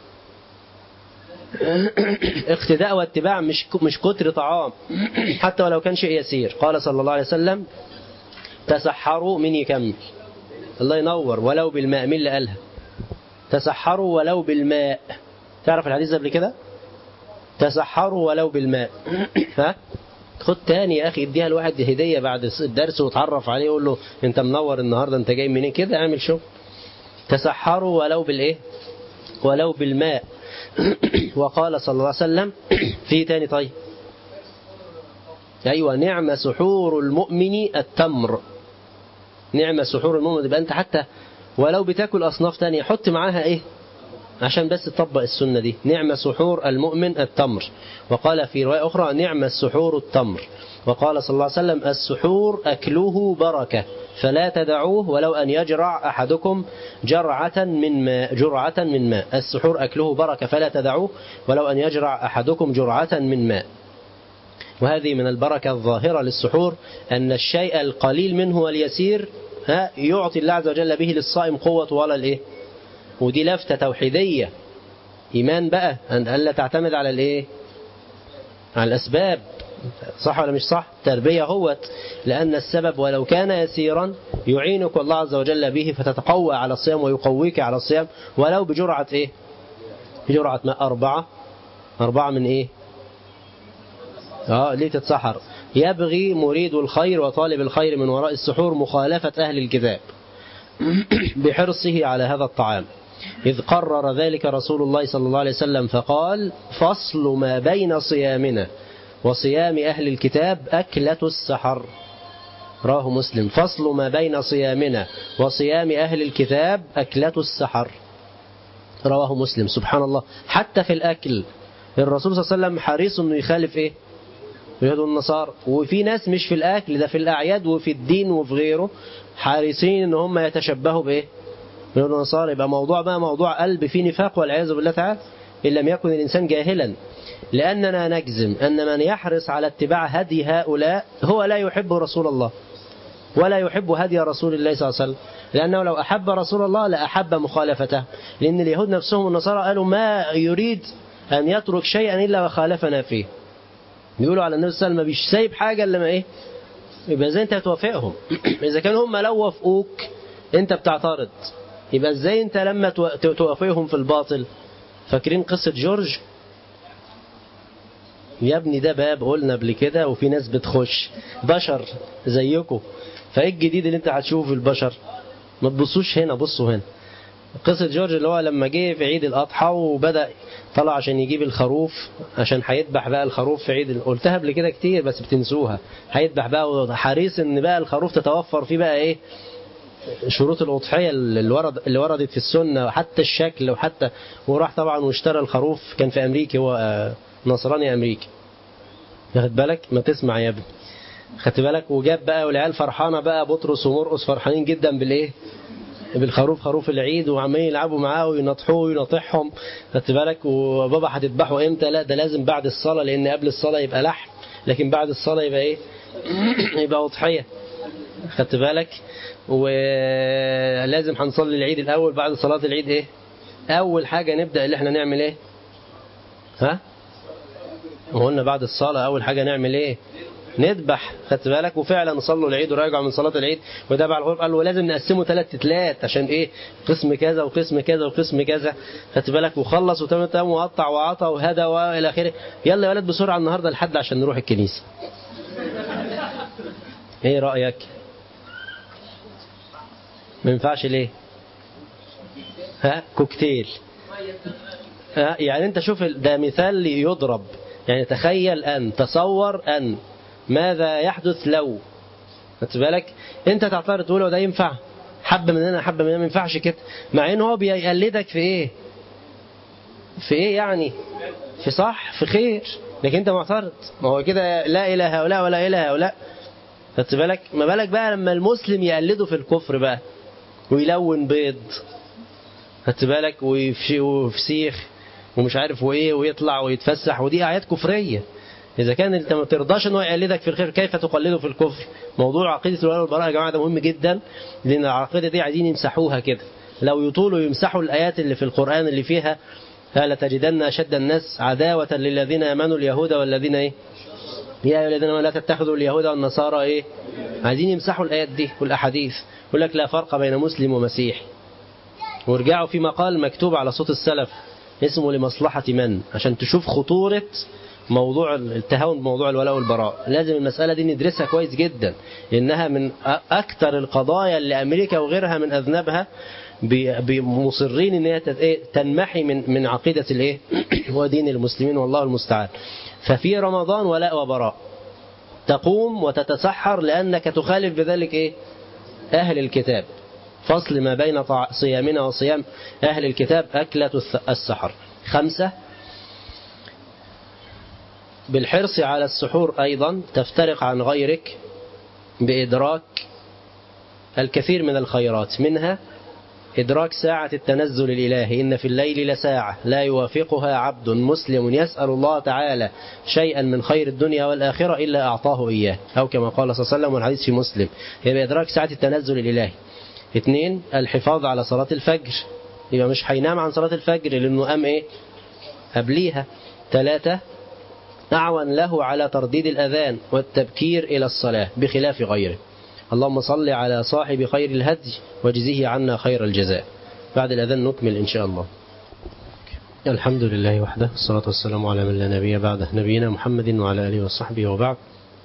اقتداء واتباع مش مش كتر طعام حتى ولو كان شيء يسير قال صلى الله عليه وسلم تسحروا من يكمل الله ينور ولو بالماء مين اللي قالها تسحروا ولو بالماء تعرف الحديث قبل كده تسحروا ولو بالماء ها خد تاني يا اخي اديها الواحد هديه بعد الدرس وتعرف عليه يقول له انت منور النهارده انت جاي منين كده اعمل شغل تسحروا ولو بالايه ولو بالماء وقال صلى الله عليه وسلم في تاني طيب ايوه نعم سحور المؤمن التمر نعم سحور المؤمن يبقى انت حتى ولو بتاكل اصناف تانية حط معاها ايه عشان بس تطبق السنة دي نعم سحور المؤمن التمر وقال في رواية أخرى نعم السحور التمر وقال صلى الله عليه وسلم السحور أكله بركة فلا تدعوه ولو أن يجرع أحدكم جرعة من ماء جرعة من ماء السحور أكله بركة فلا تدعوه ولو أن يجرع أحدكم جرعة من ماء وهذه من البركة الظاهرة للسحور أن الشيء القليل منه واليسير ها يعطي الله عز وجل به للصائم قوة ولا الإيه ودي لفتة توحيدية إيمان بقى أن ألا تعتمد على الإيه على الأسباب صح ولا مش صح تربية هوت لأن السبب ولو كان يسيرا يعينك الله عز وجل به فتتقوى على الصيام ويقويك على الصيام ولو بجرعة إيه بجرعة ماء أربعة أربعة من إيه آه ليه تتسحر يبغي مريد الخير وطالب الخير من وراء السحور مخالفة أهل الكتاب بحرصه على هذا الطعام إذ قرر ذلك رسول الله صلى الله عليه وسلم فقال فصل ما بين صيامنا وصيام أهل الكتاب أكلة السحر راه مسلم فصل ما بين صيامنا وصيام أهل الكتاب أكلة السحر رواه مسلم سبحان الله حتى في الأكل الرسول صلى الله عليه وسلم حريص أنه يخالف إيه اليهود والنصارى وفي ناس مش في الأكل ده في الأعياد وفي الدين وفي غيره حريصين ان هم يتشبهوا بايه اليهود والنصارى يبقى موضوع بقى موضوع قلب فيه نفاق والعياذ بالله تعالى ان لم يكن الانسان جاهلا لاننا نجزم ان من يحرص على اتباع هدي هؤلاء هو لا يحب رسول الله ولا يحب هدي رسول الله صلى الله عليه وسلم لأنه لو أحب رسول الله لأحب مخالفته لأن اليهود نفسهم والنصارى قالوا ما يريد أن يترك شيئا إلا وخالفنا فيه بيقولوا على النبي صلى الله عليه وسلم مش سايب حاجة إلا ما إيه يبقى ازاي انت هتوافقهم اذا كانوا هم لو وافقوك انت بتعترض يبقى ازاي انت لما توافقهم في الباطل فاكرين قصة جورج يا ابني ده باب قلنا قبل كده وفي ناس بتخش بشر زيكم فايه الجديد اللي انت هتشوفه في البشر ما تبصوش هنا بصوا هنا قصة جورج اللي هو لما جه في عيد الأضحى وبدأ طلع عشان يجيب الخروف عشان هيذبح بقى الخروف في عيد قلتها قبل كده كتير بس بتنسوها هيذبح بقى وحريص ان بقى الخروف تتوفر فيه بقى ايه شروط الأضحية اللي ورد اللي وردت في السنة وحتى الشكل وحتى وراح طبعا واشترى الخروف كان في أمريكا هو نصراني أمريكي واخد بالك ما تسمع يا ابني خدت بالك وجاب بقى والعيال فرحانة بقى بطرس ومرقس فرحانين جدا بالايه بالخروف خروف العيد وعمالين يلعبوا معاه وينطحوه وينطحهم خدت بالك وبابا هتذبحه امتى لا ده لازم بعد الصلاه لان قبل الصلاه يبقى لحم لكن بعد الصلاه يبقى ايه يبقى اضحيه خدت بالك ولازم هنصلي العيد الاول بعد صلاه العيد ايه اول حاجه نبدا اللي احنا نعمل ايه ها وقلنا بعد الصلاه اول حاجه نعمل ايه نذبح خدت بالك وفعلا صلوا العيد ورجعوا من صلاة العيد وده بقى الغرب قال ولازم نقسمه ثلاث تتلات عشان ايه قسم كذا وقسم كذا وقسم كذا خدت بالك وخلص وتم تم وقطع وعطى وهدى والى اخره يلا يا ولد بسرعة النهاردة لحد عشان نروح الكنيسة ايه رأيك ما ينفعش ليه ها كوكتيل ها يعني انت شوف ده مثال يضرب يعني تخيل أن تصور أن ماذا يحدث لو خدت بالك انت تعترض تقول ده ينفع حبه من هنا حبه من هنا ما ينفعش كده مع ان هو بيقلدك في ايه في ايه يعني في صح في خير لكن انت معترض ما هو كده لا اله هؤلاء ولا اله هؤلاء خدت بالك ما بالك بقى لما المسلم يقلده في الكفر بقى ويلون بيض خدت بالك وفسيخ ومش عارف وايه ويطلع ويتفسح ودي اعياد كفريه إذا كان أنت ما ترضاش أنه يقلدك في الخير كيف تقلده في الكفر موضوع عقيدة الولاء والبراء يا جماعة ده مهم جدا لأن العقيدة دي عايزين يمسحوها كده لو يطولوا يمسحوا الآيات اللي في القرآن اللي فيها لتجدن أشد الناس عداوة للذين آمنوا اليهود والذين إيه يا أيها الذين لا تتخذوا اليهود والنصارى إيه عايزين يمسحوا الآيات دي والأحاديث يقول لك لا فرق بين مسلم ومسيح وارجعوا في مقال مكتوب على صوت السلف اسمه لمصلحة من عشان تشوف خطورة موضوع التهاون بموضوع الولاء والبراء لازم المسألة دي ندرسها كويس جدا لأنها من أكثر القضايا اللي أمريكا وغيرها من أذنبها بمصرين ان هي تنمحي من من عقيدة الايه هو دين المسلمين والله المستعان ففي رمضان ولاء وبراء تقوم وتتسحر لأنك تخالف بذلك ايه أهل الكتاب فصل ما بين صيامنا وصيام أهل الكتاب أكلة السحر خمسة بالحرص على السحور أيضا تفترق عن غيرك بإدراك الكثير من الخيرات منها إدراك ساعة التنزل الإلهي إن في الليل لساعة لا يوافقها عبد مسلم يسأل الله تعالى شيئا من خير الدنيا والآخرة إلا أعطاه إياه أو كما قال صلى الله عليه وسلم والحديث في مسلم هي بإدراك ساعة التنزل الإلهي اثنين الحفاظ على صلاة الفجر يبقى مش هينام عن صلاة الفجر لأنه قام إيه قبليها ثلاثة أعون له على ترديد الأذان والتبكير إلى الصلاة بخلاف غيره اللهم صل على صاحب خير الهدي واجزه عنا خير الجزاء بعد الأذان نكمل إن شاء الله الحمد لله وحده الصلاة والسلام على من لا نبي بعده نبينا محمد وعلى آله وصحبه وبعد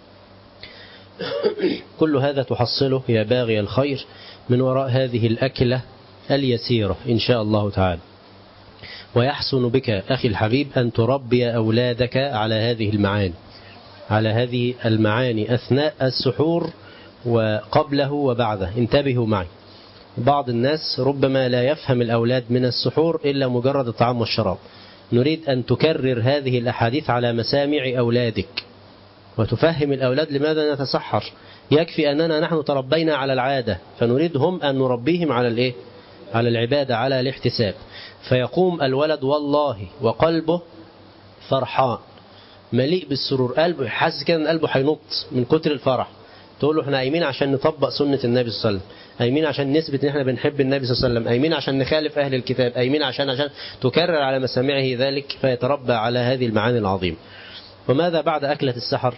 كل هذا تحصله يا باغي الخير من وراء هذه الأكلة اليسيرة إن شاء الله تعالى ويحسن بك أخي الحبيب أن تربي أولادك على هذه المعاني على هذه المعاني أثناء السحور وقبله وبعده انتبهوا معي بعض الناس ربما لا يفهم الأولاد من السحور إلا مجرد الطعام والشراب نريد أن تكرر هذه الأحاديث على مسامع أولادك وتفهم الأولاد لماذا نتسحر يكفي أننا نحن تربينا على العادة فنريدهم أن نربيهم على الإيه؟ على العبادة على الاحتساب فيقوم الولد والله وقلبه فرحان مليء بالسرور قلبه حاسس كده ان قلبه هينط من كتر الفرح تقول له احنا قايمين عشان نطبق سنة النبي صلى الله عليه وسلم قايمين عشان نثبت ان احنا بنحب النبي صلى الله عليه وسلم قايمين عشان نخالف اهل الكتاب قايمين عشان عشان تكرر على مسامعه ذلك فيتربى على هذه المعاني العظيمة وماذا بعد أكلة السحر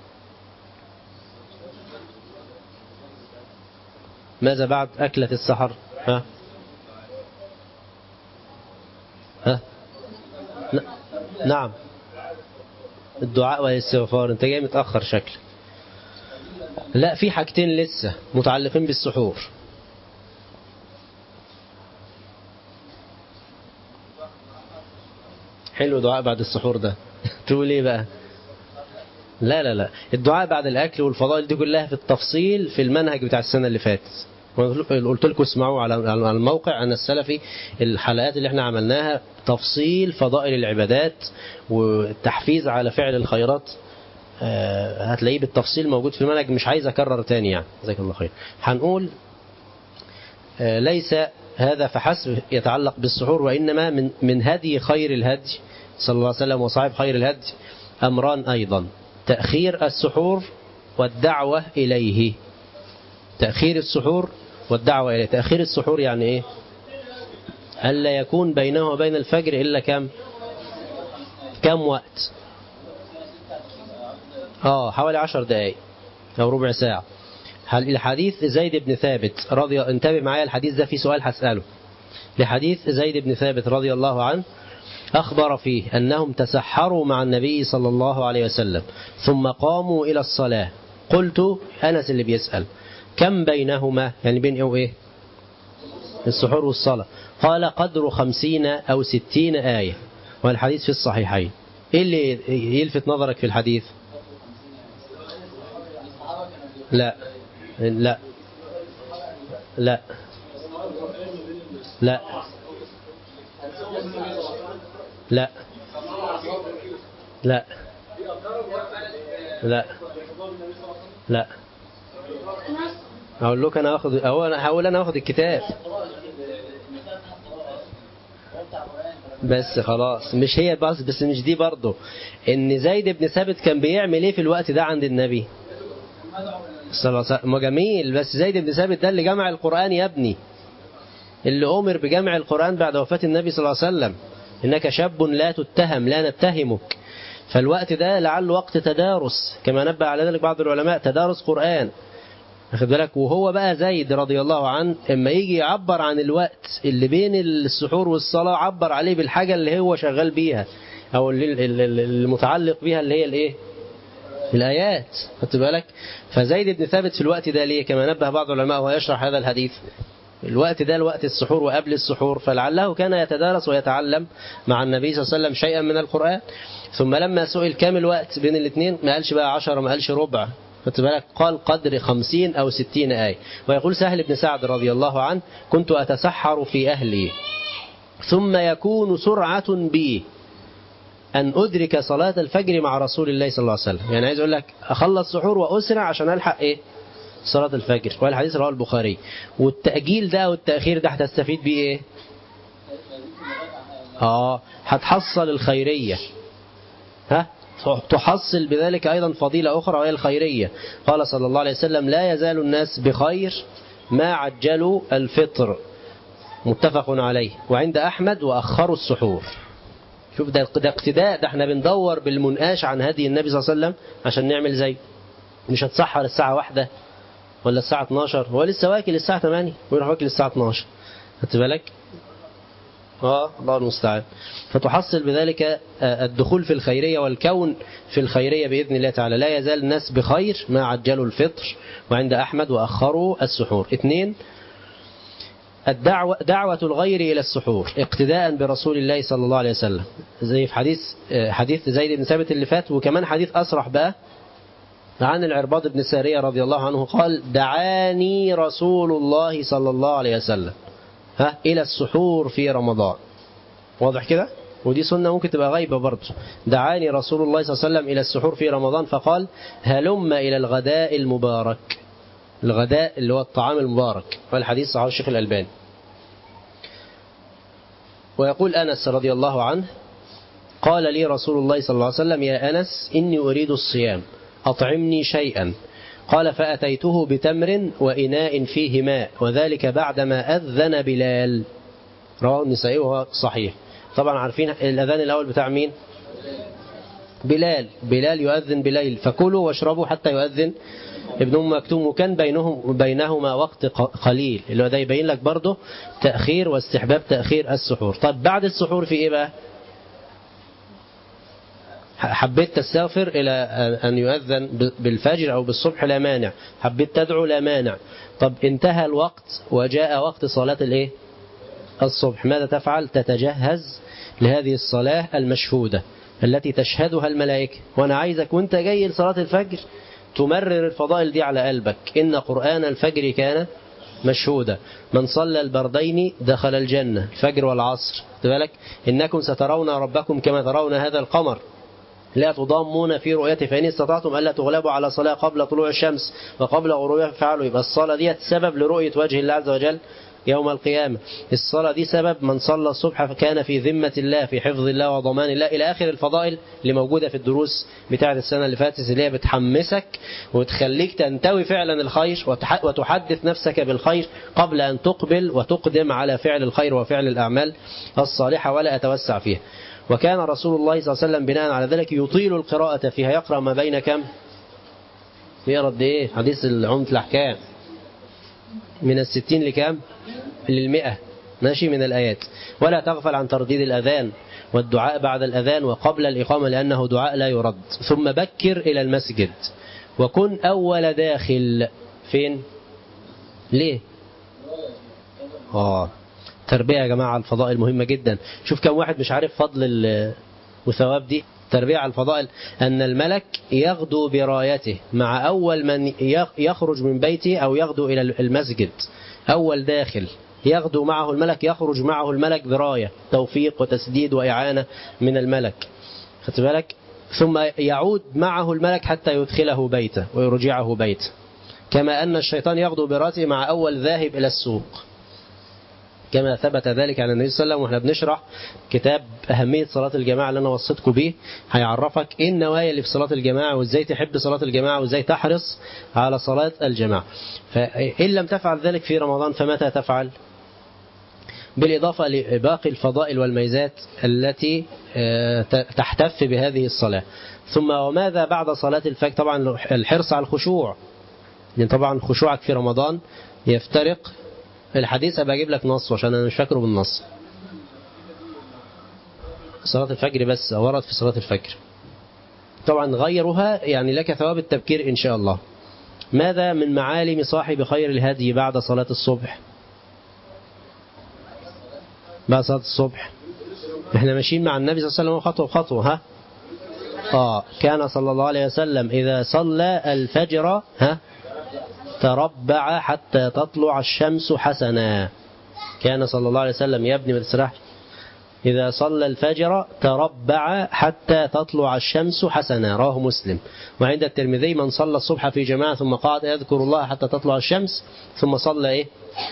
ماذا بعد أكلة السحر ها ها ن- نعم الدعاء والاستغفار انت جاي متأخر شكلك لا في حاجتين لسه متعلقين بالسحور حلو دعاء بعد السحور ده تقول ايه بقى لا لا لا الدعاء بعد الاكل والفضائل دي كلها في التفصيل في المنهج بتاع السنه اللي فاتت قلت لكم اسمعوا على على الموقع انا السلفي الحلقات اللي احنا عملناها تفصيل فضائل العبادات والتحفيز على فعل الخيرات آه، هتلاقيه بالتفصيل موجود في المنهج مش عايز اكرر تاني يعني جزاك الله خير هنقول آه، ليس هذا فحسب يتعلق بالسحور وإنما من من هدي خير الهدي صلى الله عليه وسلم وصاحب خير الهدي أمران أيضا تأخير السحور والدعوة إليه تأخير السحور والدعوة إليه تأخير السحور يعني إيه ألا يكون بينه وبين الفجر إلا كم كم وقت آه حوالي عشر دقايق أو ربع ساعة هل الحديث زيد بن ثابت رضي انتبه معايا الحديث ده في سؤال هسأله لحديث زيد بن ثابت رضي الله عنه أخبر فيه أنهم تسحروا مع النبي صلى الله عليه وسلم ثم قاموا إلى الصلاة قلت أنس اللي بيسأل كم بينهما يعني بين إيه وإيه السحور والصلاة قال قدر خمسين أو ستين آية والحديث في الصحيحين إيه اللي يلفت نظرك في الحديث لا لا لا لا لا لا لا لا اقول لك انا اخذ أو انا هقول انا اخذ الكتاب بس خلاص مش هي بس بس مش دي برضه ان زيد بن ثابت كان بيعمل ايه في الوقت ده عند النبي صلى الله عليه وسلم ما جميل بس زيد بن ثابت ده اللي جمع القرآن يا ابني اللي أمر بجمع القرآن بعد وفاة النبي صلى الله عليه وسلم إنك شاب لا تتهم لا نتهمك فالوقت ده لعل وقت تدارس كما نبه على ذلك بعض العلماء تدارس قرآن واخد بالك وهو بقى زيد رضي الله عنه اما يجي يعبر عن الوقت اللي بين السحور والصلاة عبر عليه بالحاجة اللي هو شغال بيها او اللي المتعلق بيها اللي هي الايه الآيات خدت بالك فزيد بن ثابت في الوقت ده ليه كما نبه بعض العلماء وهو يشرح هذا الحديث الوقت ده الوقت السحور وقبل السحور فلعله كان يتدارس ويتعلم مع النبي صلى الله عليه وسلم شيئا من القرآن ثم لما سئل كام الوقت بين الاثنين ما قالش بقى عشرة ما قالش ربع خدت بالك قال قدر خمسين أو ستين آية ويقول سهل بن سعد رضي الله عنه كنت أتسحر في أهلي ثم يكون سرعة بي أن أدرك صلاة الفجر مع رسول الله صلى الله عليه وسلم يعني عايز أقول لك أخلص سحور وأسرع عشان ألحق إيه صلاة الفجر والحديث رواه البخاري والتأجيل ده والتأخير ده هتستفيد بيه إيه آه هتحصل الخيرية ها تحصل بذلك أيضا فضيلة أخرى وهي الخيرية قال صلى الله عليه وسلم لا يزال الناس بخير ما عجلوا الفطر متفق عليه وعند أحمد وأخروا السحور شوف ده ده اقتداء ده احنا بندور بالمنقاش عن هدي النبي صلى الله عليه وسلم عشان نعمل زيه مش هتسحر الساعة واحدة ولا الساعة 12 هو لسه واكل الساعة 8 ويروح واكل الساعة 12 خدت بالك؟ اه الله المستعان فتحصل بذلك الدخول في الخيرية والكون في الخيرية بإذن الله تعالى لا يزال الناس بخير ما عجلوا الفطر وعند أحمد وأخروا السحور اثنين الدعوة دعوة الغير إلى السحور اقتداء برسول الله صلى الله عليه وسلم زي في حديث حديث زيد بن ثابت اللي فات وكمان حديث أصرح بقى عن العرباض بن سارية رضي الله عنه قال دعاني رسول الله صلى الله عليه وسلم ها إلى السحور في رمضان واضح كده ودي سنة ممكن تبقى غيبة برضه دعاني رسول الله صلى الله عليه وسلم إلى السحور في رمضان فقال هلم إلى الغداء المبارك الغداء اللي هو الطعام المبارك والحديث صحيح الشيخ الألباني ويقول أنس رضي الله عنه قال لي رسول الله صلى الله عليه وسلم يا أنس إني أريد الصيام أطعمني شيئا قال فأتيته بتمر وإناء فيه ماء وذلك بعدما أذن بلال رواه النسائي وهو صحيح طبعا عارفين الأذان الأول بتاع مين بلال بلال يؤذن بليل فكلوا واشربوا حتى يؤذن ابن أم مكتوم وكان بينهم بينهما وقت قليل اللي هو ده يبين لك برضه تأخير واستحباب تأخير السحور طب بعد السحور في إيه بقى حبيت تستغفر إلى أن يؤذن بالفجر أو بالصبح لا مانع حبيت تدعو لا مانع طب انتهى الوقت وجاء وقت صلاة الإيه الصبح ماذا تفعل تتجهز لهذه الصلاة المشهودة التي تشهدها الملائكة وأنا عايزك وانت جاي لصلاة الفجر تمرر الفضائل دي على قلبك إن قرآن الفجر كان مشهودا من صلى البردين دخل الجنة الفجر والعصر بالك إنكم سترون ربكم كما ترون هذا القمر لا تضامون في رؤيته فإن استطعتم ألا تغلبوا على صلاة قبل طلوع الشمس وقبل غروبها فعلوا يبقى الصلاة دي سبب لرؤية وجه الله عز وجل يوم القيامة الصلاة دي سبب من صلى الصبح فكان في ذمة الله في حفظ الله وضمان الله إلى آخر الفضائل اللي موجودة في الدروس بتاعة السنة اللي فاتت اللي هي بتحمسك وتخليك تنتوي فعلا الخير وتحدث نفسك بالخير قبل أن تقبل وتقدم على فعل الخير وفعل الأعمال الصالحة ولا أتوسع فيها وكان رسول الله صلى الله عليه وسلم بناء على ذلك يطيل القراءة فيها يقرأ ما بين كم يقرأ قد إيه حديث عمدة الأحكام من الستين لكم للمئة ماشي من الآيات ولا تغفل عن ترديد الأذان والدعاء بعد الأذان وقبل الإقامة لأنه دعاء لا يرد ثم بكر إلى المسجد وكن أول داخل فين ليه آه تربية يا جماعة الفضائل مهمة جدا شوف كم واحد مش عارف فضل وثواب دي تربية على الفضائل أن الملك يغدو برايته مع أول من يخرج من بيته أو يغدو إلى المسجد أول داخل يغدو معه الملك يخرج معه الملك براية توفيق وتسديد وإعانة من الملك خدت بالك ثم يعود معه الملك حتى يدخله بيته ويرجعه بيته كما أن الشيطان يغدو براته مع أول ذاهب إلى السوق كما ثبت ذلك عن النبي صلى الله عليه وسلم واحنا بنشرح كتاب أهمية صلاة الجماعة اللي أنا وصيتكم بيه هيعرفك إيه النوايا اللي في صلاة الجماعة وإزاي تحب صلاة الجماعة وإزاي تحرص على صلاة الجماعة فإن لم تفعل ذلك في رمضان فمتى تفعل بالإضافة لباقي الفضائل والميزات التي تحتف بهذه الصلاة ثم وماذا بعد صلاة الفجر طبعا الحرص على الخشوع لأن طبعا خشوعك في رمضان يفترق الحديث أبقى أجيب لك نص عشان أنا مش فاكره بالنص صلاة الفجر بس ورد في صلاة الفجر طبعا غيرها يعني لك ثواب التبكير إن شاء الله ماذا من معالم صاحب خير الهدي بعد صلاة الصبح بعد صلاة الصبح احنا ماشيين مع النبي صلى الله عليه وسلم خطوة بخطوة ها آه كان صلى الله عليه وسلم إذا صلى الفجر ها تربع حتى تطلع الشمس حسنا كان صلى الله عليه وسلم يبني بالسراح إذا صلى الفجر تربع حتى تطلع الشمس حسنا رواه مسلم وعند الترمذي من صلى الصبح في جماعة ثم قعد يذكر الله حتى تطلع الشمس ثم صلى إيه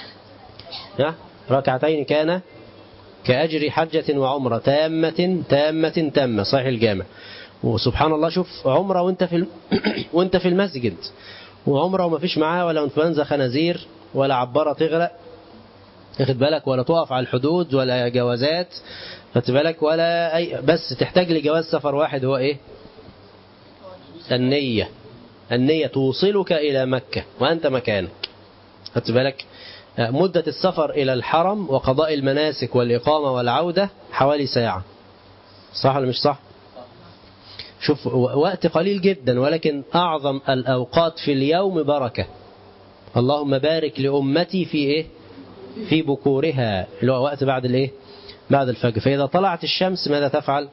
ركعتين كان كأجر حجة وعمرة تامة تامة تامة صحيح الجامع وسبحان الله شوف عمرة وانت في وانت في المسجد وعمرة وما فيش معاها ولا انفلونزا خنازير ولا عبارة تغرق اخد بالك ولا تقف على الحدود ولا جوازات خدت بالك ولا أي بس تحتاج لجواز سفر واحد هو إيه النية النية توصلك إلى مكة وأنت مكانك خدت بالك مدة السفر إلى الحرم وقضاء المناسك والإقامة والعودة حوالي ساعة صح ولا مش صح شوف وقت قليل جدا ولكن أعظم الأوقات في اليوم بركة اللهم بارك لأمتي في إيه في بكورها اللي هو وقت بعد الإيه بعد الفجر فإذا طلعت الشمس ماذا تفعل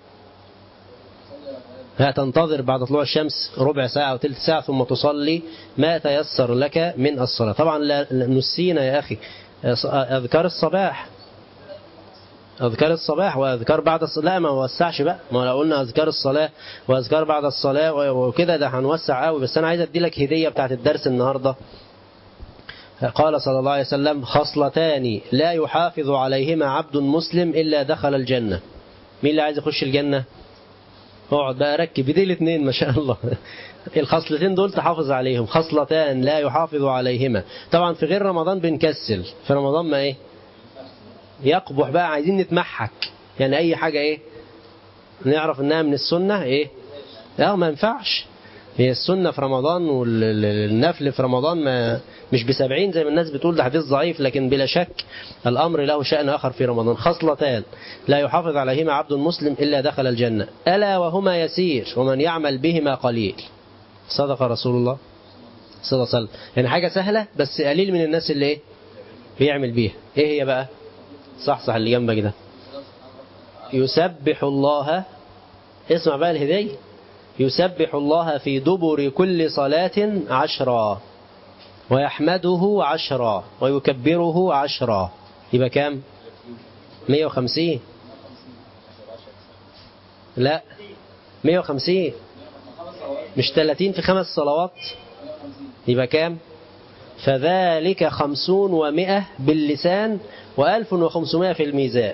تنتظر بعد طلوع الشمس ربع ساعة أو ثلث ساعة ثم تصلي ما تيسر لك من الصلاة طبعا لا نسينا يا أخي أذكار الصباح أذكار الصباح وأذكار بعد الصلاة لا ما وسعش بقى ما لو قلنا أذكار الصلاة وأذكار بعد الصلاة وكده ده هنوسع قوي بس أنا عايز أدي لك هدية بتاعت الدرس النهاردة قال صلى الله عليه وسلم خصلتان لا يحافظ عليهما عبد مسلم إلا دخل الجنة مين اللي عايز يخش الجنة اقعد بقى ركب دي الاثنين ما شاء الله الخصلتين دول تحافظ عليهم خصلتان لا يحافظ عليهما طبعا في غير رمضان بنكسل في رمضان ما ايه يقبح بقى عايزين نتمحك يعني اي حاجة ايه نعرف انها من السنة ايه لا ما ينفعش هي السنة في رمضان والنفل في رمضان ما مش بسبعين زي ما الناس بتقول ده حديث ضعيف لكن بلا شك الأمر له شأن آخر في رمضان خصلتان لا يحافظ عليهما عبد مسلم إلا دخل الجنة ألا وهما يسير ومن يعمل بهما قليل صدق رسول الله صلى الله عليه وسلم يعني حاجة سهلة بس قليل من الناس اللي ايه بيعمل بيها ايه هي بقى صح صح اللي جنبك ده يسبح الله اسمع بقى الهدية يسبح الله في دبر كل صلاة عشرا ويحمده عشرا ويكبره عشرا يبقى كام 150 لا 150 مش 30 في خمس صلوات يبقى كام فذلك خمسون ومئة باللسان وألف وخمسمائة في الميزان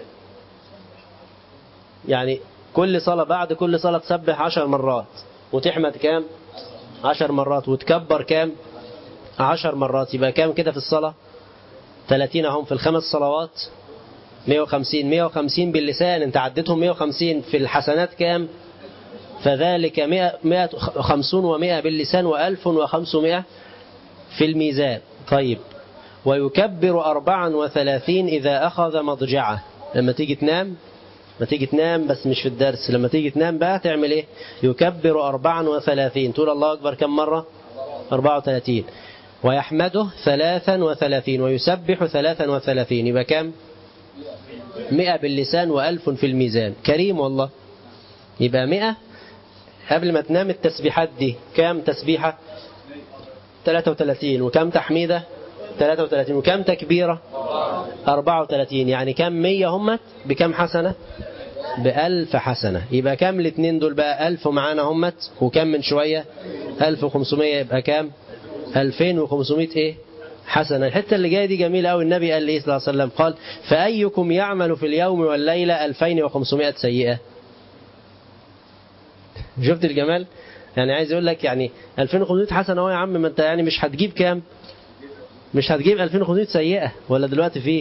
يعني كل صلاة بعد كل صلاة تسبح عشر مرات وتحمد كام عشر مرات وتكبر كام عشر مرات يبقى كام كده في الصلاة ثلاثين هم في الخمس صلوات مئة وخمسين مئة وخمسين باللسان انت عدتهم مئة وخمسين في الحسنات كام فذلك مئة, مئة خمسون ومئة باللسان وألف وخمسمائة في الميزان طيب ويكبر أربعا وثلاثين إذا أخذ مضجعه لما تيجي تنام لما تيجي تنام بس مش في الدرس لما تيجي تنام بقى تعمل ايه يكبر أربعا وثلاثين تقول الله أكبر كم مرة أربعة وثلاثين ويحمده ثلاثا وثلاثين ويسبح ثلاثا وثلاثين يبقى كم مئة باللسان وألف في الميزان كريم والله يبقى مئة قبل ما تنام التسبيحات دي كام تسبيحة 33 وكم تحميدة 33 وكم تكبيرة 34 يعني كم 100 هم بكم حسنة بألف حسنة يبقى كم الاثنين دول بقى ألف معانا همت وكم من شوية 1500 يبقى كم 2500 ايه حسنة الحتة اللي جاية دي جميلة أوي النبي قال لي صلى الله عليه وسلم قال فأيكم يعمل في اليوم والليلة 2500 سيئة شفت الجمال يعني عايز يقول لك يعني 2500 حسنة اهو يا عم ما انت يعني مش هتجيب كام مش هتجيب 2500 سيئة ولا دلوقتي فيه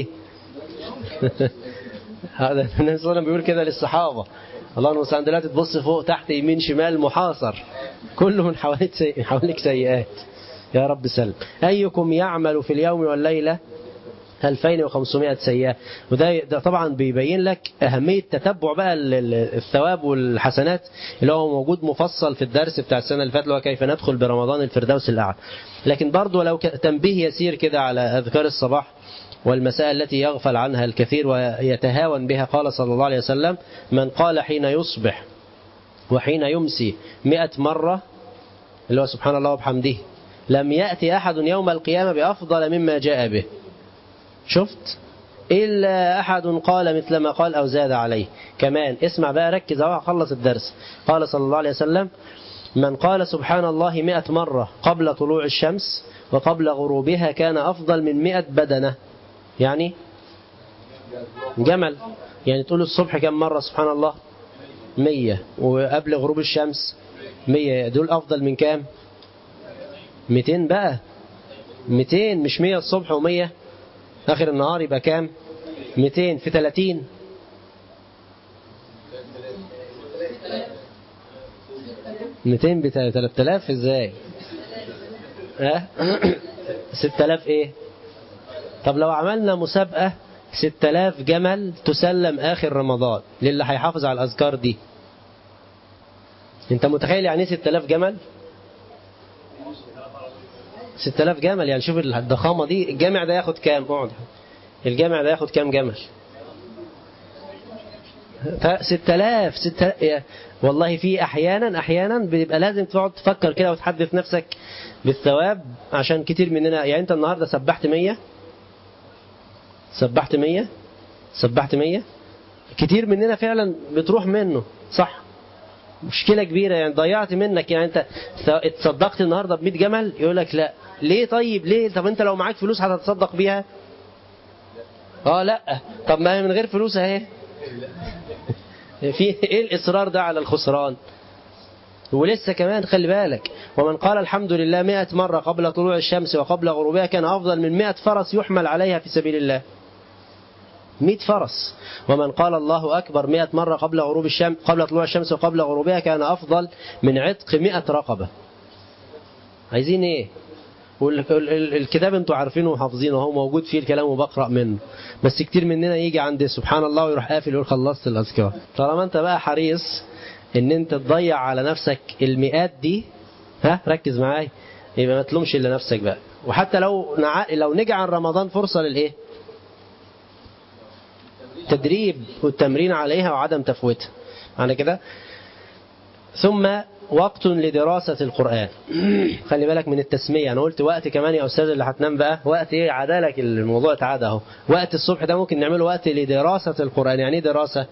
هذا النبي صلى الله عليه وسلم بيقول كده للصحابة الله المستعان دلوقتي تبص فوق تحت يمين شمال محاصر كله من حواليك سي... حواليك سيئات يا رب سلم أيكم يعمل في اليوم والليلة 2500 سيئة وده ده طبعا بيبين لك أهمية تتبع بقى الثواب والحسنات اللي هو موجود مفصل في الدرس بتاع السنة اللي فاتت اللي هو كيف ندخل برمضان الفردوس الأعلى لكن برضه لو تنبيه يسير كده على أذكار الصباح والمساء التي يغفل عنها الكثير ويتهاون بها قال صلى الله عليه وسلم من قال حين يصبح وحين يمسي مئة مرة اللي هو سبحان الله وبحمده لم يأتي أحد يوم القيامة بأفضل مما جاء به شفت إلا أحد قال مثل ما قال أو زاد عليه كمان اسمع بقى ركز أهو خلص الدرس قال صلى الله عليه وسلم من قال سبحان الله مئة مرة قبل طلوع الشمس وقبل غروبها كان أفضل من مئة بدنة يعني جمل يعني تقول الصبح كم مرة سبحان الله مية وقبل غروب الشمس مية دول أفضل من كام ميتين بقى ميتين مش مية الصبح ومية آخر النهار يبقى كام 200 في 30 200 ب 3000 ازاي ها 6000 ايه طب لو عملنا مسابقة 6000 جمل تسلم آخر رمضان للي هيحافظ على الأذكار دي انت متخيل يعني ايه 6000 جمل 6000 جمل يعني شوف الضخامة دي الجامع ده ياخد كام اقعد الجامع ده ياخد كام جمل 6000 6000 والله في احيانا احيانا بيبقى لازم تقعد تفكر كده وتحدث نفسك بالثواب عشان كتير مننا يعني انت النهارده سبحت 100 سبحت 100 سبحت 100 كتير مننا فعلا بتروح منه صح مشكلة كبيرة يعني ضيعت منك يعني انت اتصدقت النهاردة ب 100 جمل يقول لك لا ليه طيب ليه طب انت لو معاك فلوس هتتصدق بيها اه لا طب ما هي من غير فلوس اهي في ايه الاصرار ده على الخسران ولسه كمان خلي بالك ومن قال الحمد لله مئة مرة قبل طلوع الشمس وقبل غروبها كان أفضل من مئة فرس يحمل عليها في سبيل الله مئة فرس ومن قال الله أكبر مئة مرة قبل غروب الشمس قبل طلوع الشمس وقبل غروبها كان أفضل من عتق مئة رقبة عايزين إيه والكتاب انتوا عارفينه وحافظينه وهو موجود فيه الكلام وبقرأ منه بس كتير مننا يجي عند سبحان الله ويروح قافل يقول خلصت الأذكار طالما انت بقى حريص ان انت تضيع على نفسك المئات دي ها ركز معايا يبقى ما تلومش الا نفسك بقى وحتى لو نع... لو نجي عن رمضان فرصة للايه تدريب والتمرين عليها وعدم تفويتها على كده ثم وقت لدراسة القرآن خلي بالك من التسمية أنا قلت وقت كمان يا أستاذ اللي هتنام بقى وقت إيه عدالك الموضوع تعادى أهو وقت الصبح ده ممكن نعمله وقت لدراسة القرآن يعني إيه دراسة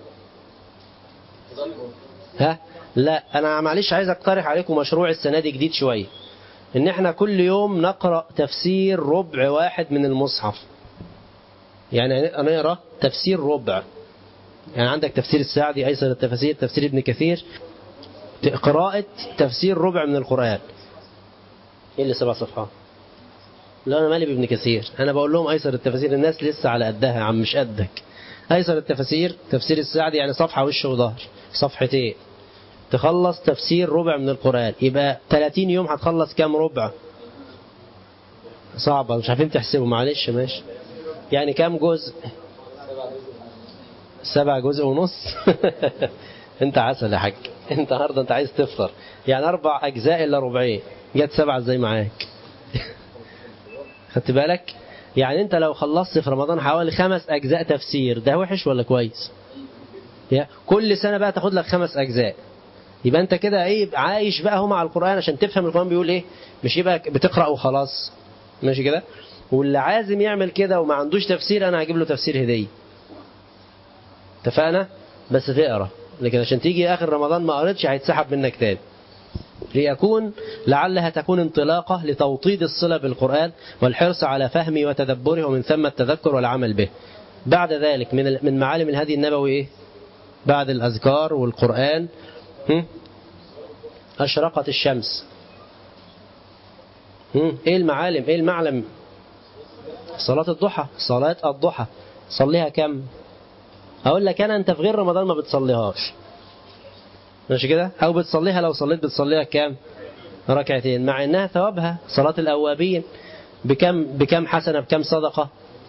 ها لا أنا معلش عايز أقترح عليكم مشروع السنة دي جديد شوية إن إحنا كل يوم نقرأ تفسير ربع واحد من المصحف يعني نقرأ تفسير ربع يعني عندك تفسير السعدي أيسر التفاسير تفسير ابن كثير قراءة تفسير ربع من القرآن ايه اللي سبع صفحات لا انا مالي بابن كثير انا بقول لهم ايسر التفاسير الناس لسه على قدها يا عم مش قدك ايسر التفاسير تفسير السعدي يعني صفحة وش وظهر صفحتين تخلص تفسير ربع من القرآن يبقى 30 يوم هتخلص كام ربع صعبة مش عارفين تحسبوا معلش ماشي يعني كام جزء سبع جزء ونص انت عسل يا حاج انت النهارده انت عايز تفطر يعني اربع اجزاء الا ربعين جت سبعه ازاي معاك خدت بالك يعني انت لو خلصت في رمضان حوالي خمس اجزاء تفسير ده وحش ولا كويس يا كل سنه بقى تاخد لك خمس اجزاء يبقى انت كده ايه عايش بقى هو مع القران عشان تفهم القران بيقول ايه مش يبقى بتقرا وخلاص ماشي كده واللي عازم يعمل كده وما عندوش تفسير انا هجيب له تفسير هديه اتفقنا بس تقرا لكن عشان تيجي آخر رمضان ما قريتش هيتسحب منك تاني ليكون لعلها تكون انطلاقة لتوطيد الصلة بالقرآن والحرص على فهمه وتدبره ومن ثم التذكر والعمل به بعد ذلك من من معالم الهدي النبوي إيه؟ بعد الأذكار والقرآن هم؟ أشرقت الشمس هم؟ إيه المعالم إيه المعلم صلاة الضحى صلاة الضحى صليها كم اقول لك انا انت في غير رمضان ما بتصليهاش ماشي كده او بتصليها لو صليت بتصليها كام ركعتين مع انها ثوابها صلاة الاوابين بكم بكم حسنة بكم صدقة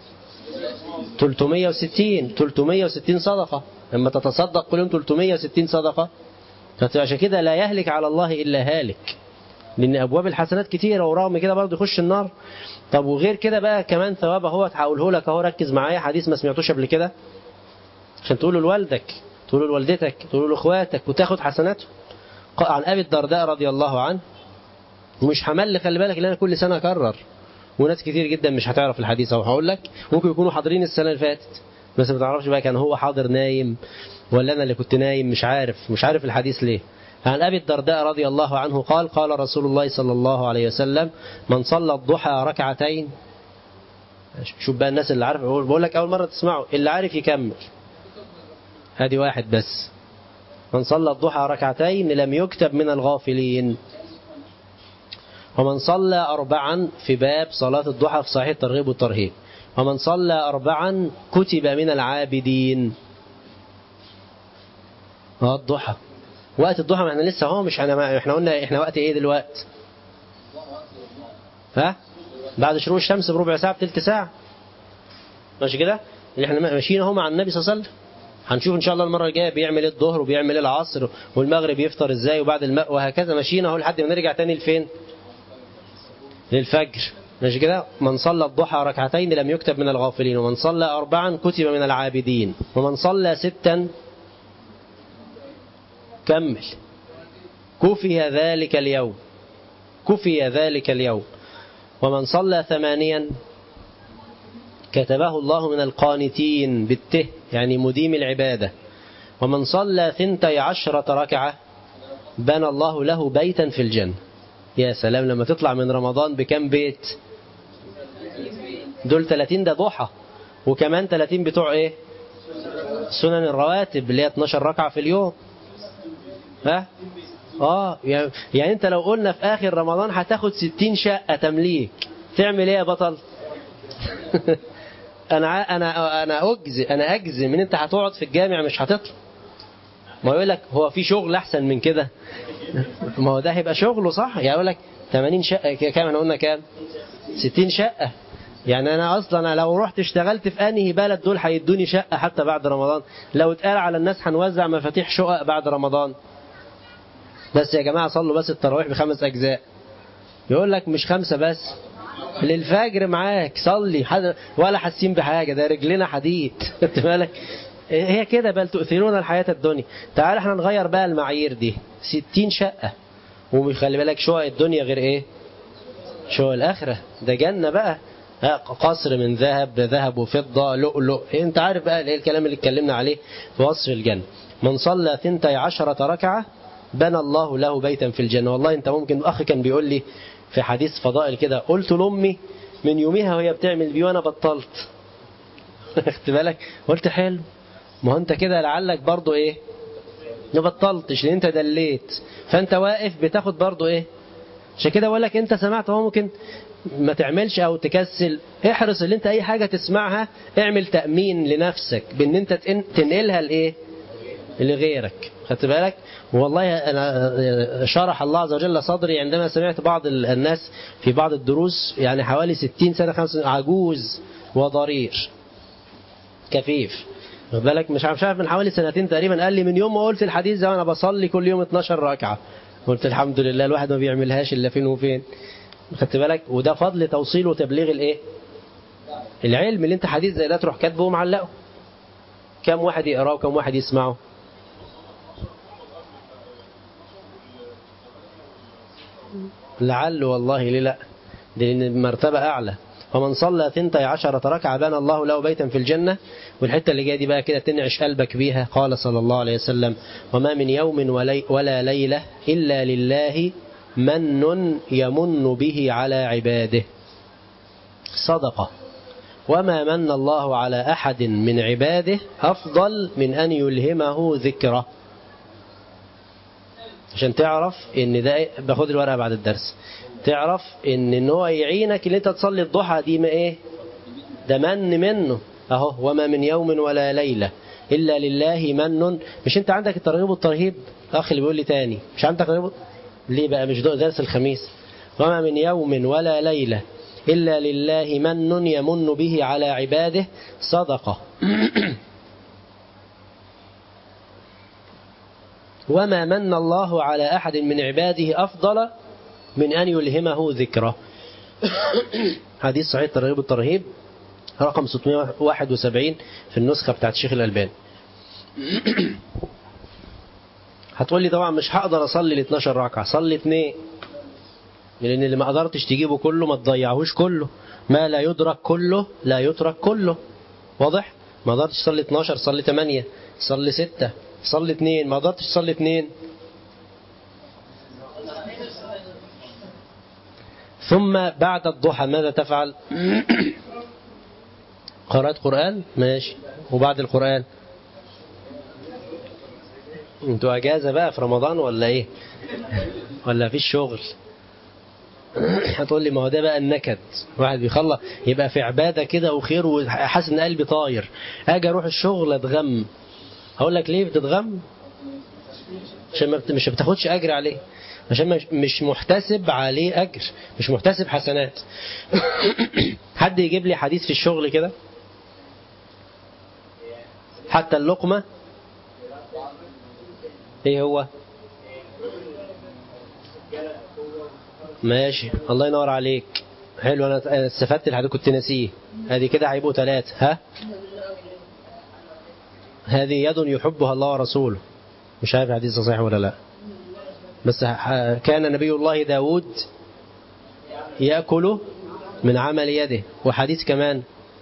360 360 صدقة لما تتصدق كل يوم 360 صدقة عشان كده لا يهلك على الله إلا هالك لأن أبواب الحسنات كتيرة ورغم كده برضه يخش النار طب وغير كده بقى كمان ثواب اهو هقوله لك اهو ركز معايا حديث ما سمعتوش قبل كده عشان تقوله لوالدك تقوله لوالدتك تقوله لاخواتك وتاخد حسناته عن ابي الدرداء رضي الله عنه ومش حمل خلي بالك ان انا كل سنه اكرر وناس كتير جدا مش هتعرف الحديث اهو هقول لك ممكن يكونوا حاضرين السنه اللي فاتت بس ما تعرفش بقى كان هو حاضر نايم ولا انا اللي كنت نايم مش عارف مش عارف الحديث ليه عن ابي الدرداء رضي الله عنه قال قال رسول الله صلى الله عليه وسلم من صلى الضحى ركعتين شوف بقى الناس اللي عارف بقول لك اول مره تسمعه اللي عارف يكمل هذه واحد بس من صلى الضحى ركعتين لم يكتب من الغافلين ومن صلى أربعا في باب صلاة الضحى في صحيح الترغيب والترهيب ومن صلى أربعا كتب من العابدين اه الضحى وقت الضحى ما احنا لسه اهو مش احنا احنا قلنا احنا وقت ايه دلوقتي ها بعد شروق الشمس بربع ساعه بثلث ساعه ماشي كده اللي احنا ماشيين اهو مع النبي صلى الله عليه وسلم هنشوف ان شاء الله المره الجايه بيعمل ايه الظهر وبيعمل ايه العصر والمغرب يفطر ازاي وبعد الماء وهكذا ماشيين اهو لحد ما نرجع تاني لفين للفجر ماشي كده من صلى الضحى ركعتين لم يكتب من الغافلين ومن صلى أربعا كتب من العابدين ومن صلى ستا كمل كفي ذلك اليوم كفي ذلك اليوم ومن صلى ثمانيا كتبه الله من القانتين بالته يعني مديم العبادة ومن صلى ثنتي عشرة ركعة بنى الله له بيتا في الجنة يا سلام لما تطلع من رمضان بكم بيت دول 30 ده ضحى وكمان 30 بتوع ايه سنن الرواتب اللي هي 12 ركعة في اليوم ها اه يعني, يعني انت لو قلنا في اخر رمضان هتاخد 60 شقة تمليك تعمل ايه يا بطل انا انا انا اجزم انا اجزم ان انت هتقعد في الجامع مش هتطلع ما يقول لك هو في شغل احسن من كده ما هو ده هيبقى شغله صح يعني يقول لك 80 شقه كام احنا قلنا كام 60 شقه يعني انا اصلا لو رحت اشتغلت في انهي بلد دول هيدوني شقه حتى بعد رمضان لو اتقال على الناس هنوزع مفاتيح شقق بعد رمضان بس يا جماعه صلوا بس التراويح بخمس اجزاء يقول لك مش خمسه بس للفجر معاك صلي ولا حاسين بحاجه ده رجلنا حديد خدت بالك هي كده بل تؤثرون الحياة الدنيا تعال احنا نغير بقى المعايير دي ستين شقة وخلي بالك شقق الدنيا غير ايه شقق الآخرة ده جنة بقى قصر من ذهب ذهب وفضة لؤلؤ انت عارف بقى ايه الكلام اللي اتكلمنا عليه في وصف الجنة من صلى ثنتي عشرة ركعة بنى الله له بيتا في الجنة والله انت ممكن اخي كان بيقول لي في حديث فضائل كده قلت لأمي من يوميها وهي بتعمل بيه وانا بطلت خدت بالك قلت حلو ما هو انت كده لعلك برضو ايه ما بطلتش لان انت دليت فانت واقف بتاخد برضو ايه عشان كده بقول لك انت سمعت هو ممكن ما تعملش او تكسل احرص ان انت اي حاجة تسمعها اعمل تأمين لنفسك بان انت تنقلها لايه لغيرك خدت بالك والله أنا شرح الله عز وجل صدري عندما سمعت بعض الناس في بعض الدروس يعني حوالي ستين سنة خمسة عجوز وضرير كفيف خد بالك مش عارف من حوالي سنتين تقريبا قال لي من يوم ما قلت الحديث ده انا بصلي كل يوم 12 ركعه قلت الحمد لله الواحد ما بيعملهاش الا فين وفين خدت بالك وده فضل توصيل وتبليغ الايه العلم اللي انت حديث زي ده تروح كاتبه ومعلقه كم واحد يقراه وكم واحد يسمعه لعل والله ليه لا لان مرتبه اعلى ومن صلى ثنتي عشرة ركعة بنى الله له بيتا في الجنة والحتة اللي جايه دي بقى كده تنعش قلبك بيها قال صلى الله عليه وسلم وما من يوم ولي ولا ليلة إلا لله من يمن به على عباده صدقة وما من الله على أحد من عباده أفضل من أن يلهمه ذكره عشان تعرف ان ده باخد الورقه بعد الدرس تعرف ان ان هو يعينك ان انت تصلي الضحى دي ما ايه ده من منه اهو وما من يوم ولا ليله الا لله من مش انت عندك الترغيب والترهيب اخ اللي بيقول لي تاني مش عندك ترغيب ليه بقى مش درس الخميس وما من يوم ولا ليله الا لله من يمن به على عباده صدقه وما من الله على أحد من عباده أفضل من أن يلهمه ذكره حديث صحيح الترغيب الترهيب رقم 671 في النسخة بتاعت الشيخ الألباني هتقول لي طبعا مش هقدر أصلي ال 12 ركعة صلي اثنين لأن اللي ما قدرتش تجيبه كله ما تضيعهوش كله ما لا يدرك كله لا يترك كله واضح ما قدرتش تصلي 12 صلي 8 صلي 6 صلي اثنين ما قدرتش تصلي اثنين ثم بعد الضحى ماذا تفعل قرأت قرآن ماشي وبعد القرآن انتوا اجازة بقى في رمضان ولا ايه ولا في الشغل هتقول لي ما هو ده بقى النكد واحد بيخلص يبقى في عبادة كده وخير وحاسس ان قلبي طاير اجي اروح الشغل اتغم هقول لك ليه بتتغم عشان ما بت- مش بتاخدش أجر عليه عشان مش- مش محتسب عليه أجر مش محتسب حسنات حد يجيب لي حديث في الشغل كده حتى اللقمة ايه هو ماشي الله ينور عليك حلو انا أنا استفدت الحديث كنت ناسيه ادي كده هيبقوا ثلاثة ها هذه يد يحبها الله ورسوله مش عارف الحديث ده صحيح ولا لا بس ح- كان نبي الله داود يأكل من عمل يده وحديث كمان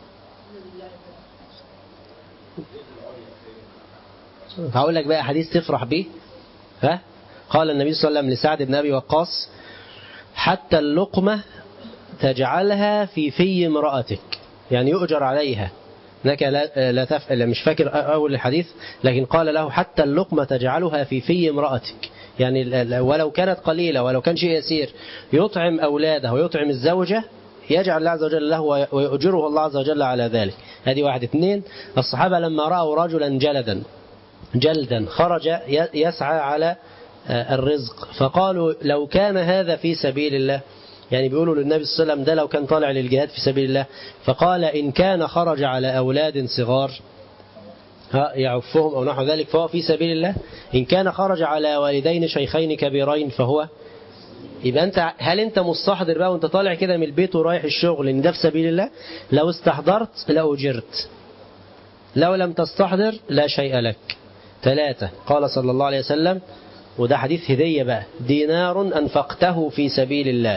هقول لك بقى حديث تفرح بيه ها قال النبي صلى الله عليه وسلم لسعد بن ابي وقاص حتى اللقمه تجعلها في في امرأتك يعني يؤجر عليها انك لا لا تفعل مش فاكر اول الحديث لكن قال له حتى اللقمه تجعلها في في امرأتك يعني ال- ال- ولو كانت قليله ولو كان شيء يسير يطعم اولاده ويطعم الزوجه يجعل الله عز وجل له وي- ويؤجره الله عز وجل على ذلك هذه واحد اثنين الصحابه لما راوا رجلا جلدا جلدا خرج ي- يسعى على آه، الرزق فقالوا لو كان هذا في سبيل الله يعني بيقولوا للنبي صلى الله عليه وسلم ده لو كان طالع للجهاد في سبيل الله فقال إن كان خرج على أولاد صغار ها يعفهم أو نحو ذلك فهو في سبيل الله إن كان خرج على والدين شيخين كبيرين فهو يبقى أنت هل أنت مستحضر بقى وأنت طالع كده من البيت ورايح الشغل إن ده في سبيل الله لو استحضرت لأجرت لو لم تستحضر لا شيء لك ثلاثة قال صلى الله عليه وسلم وده حديث هدية بقى دينار أنفقته في سبيل الله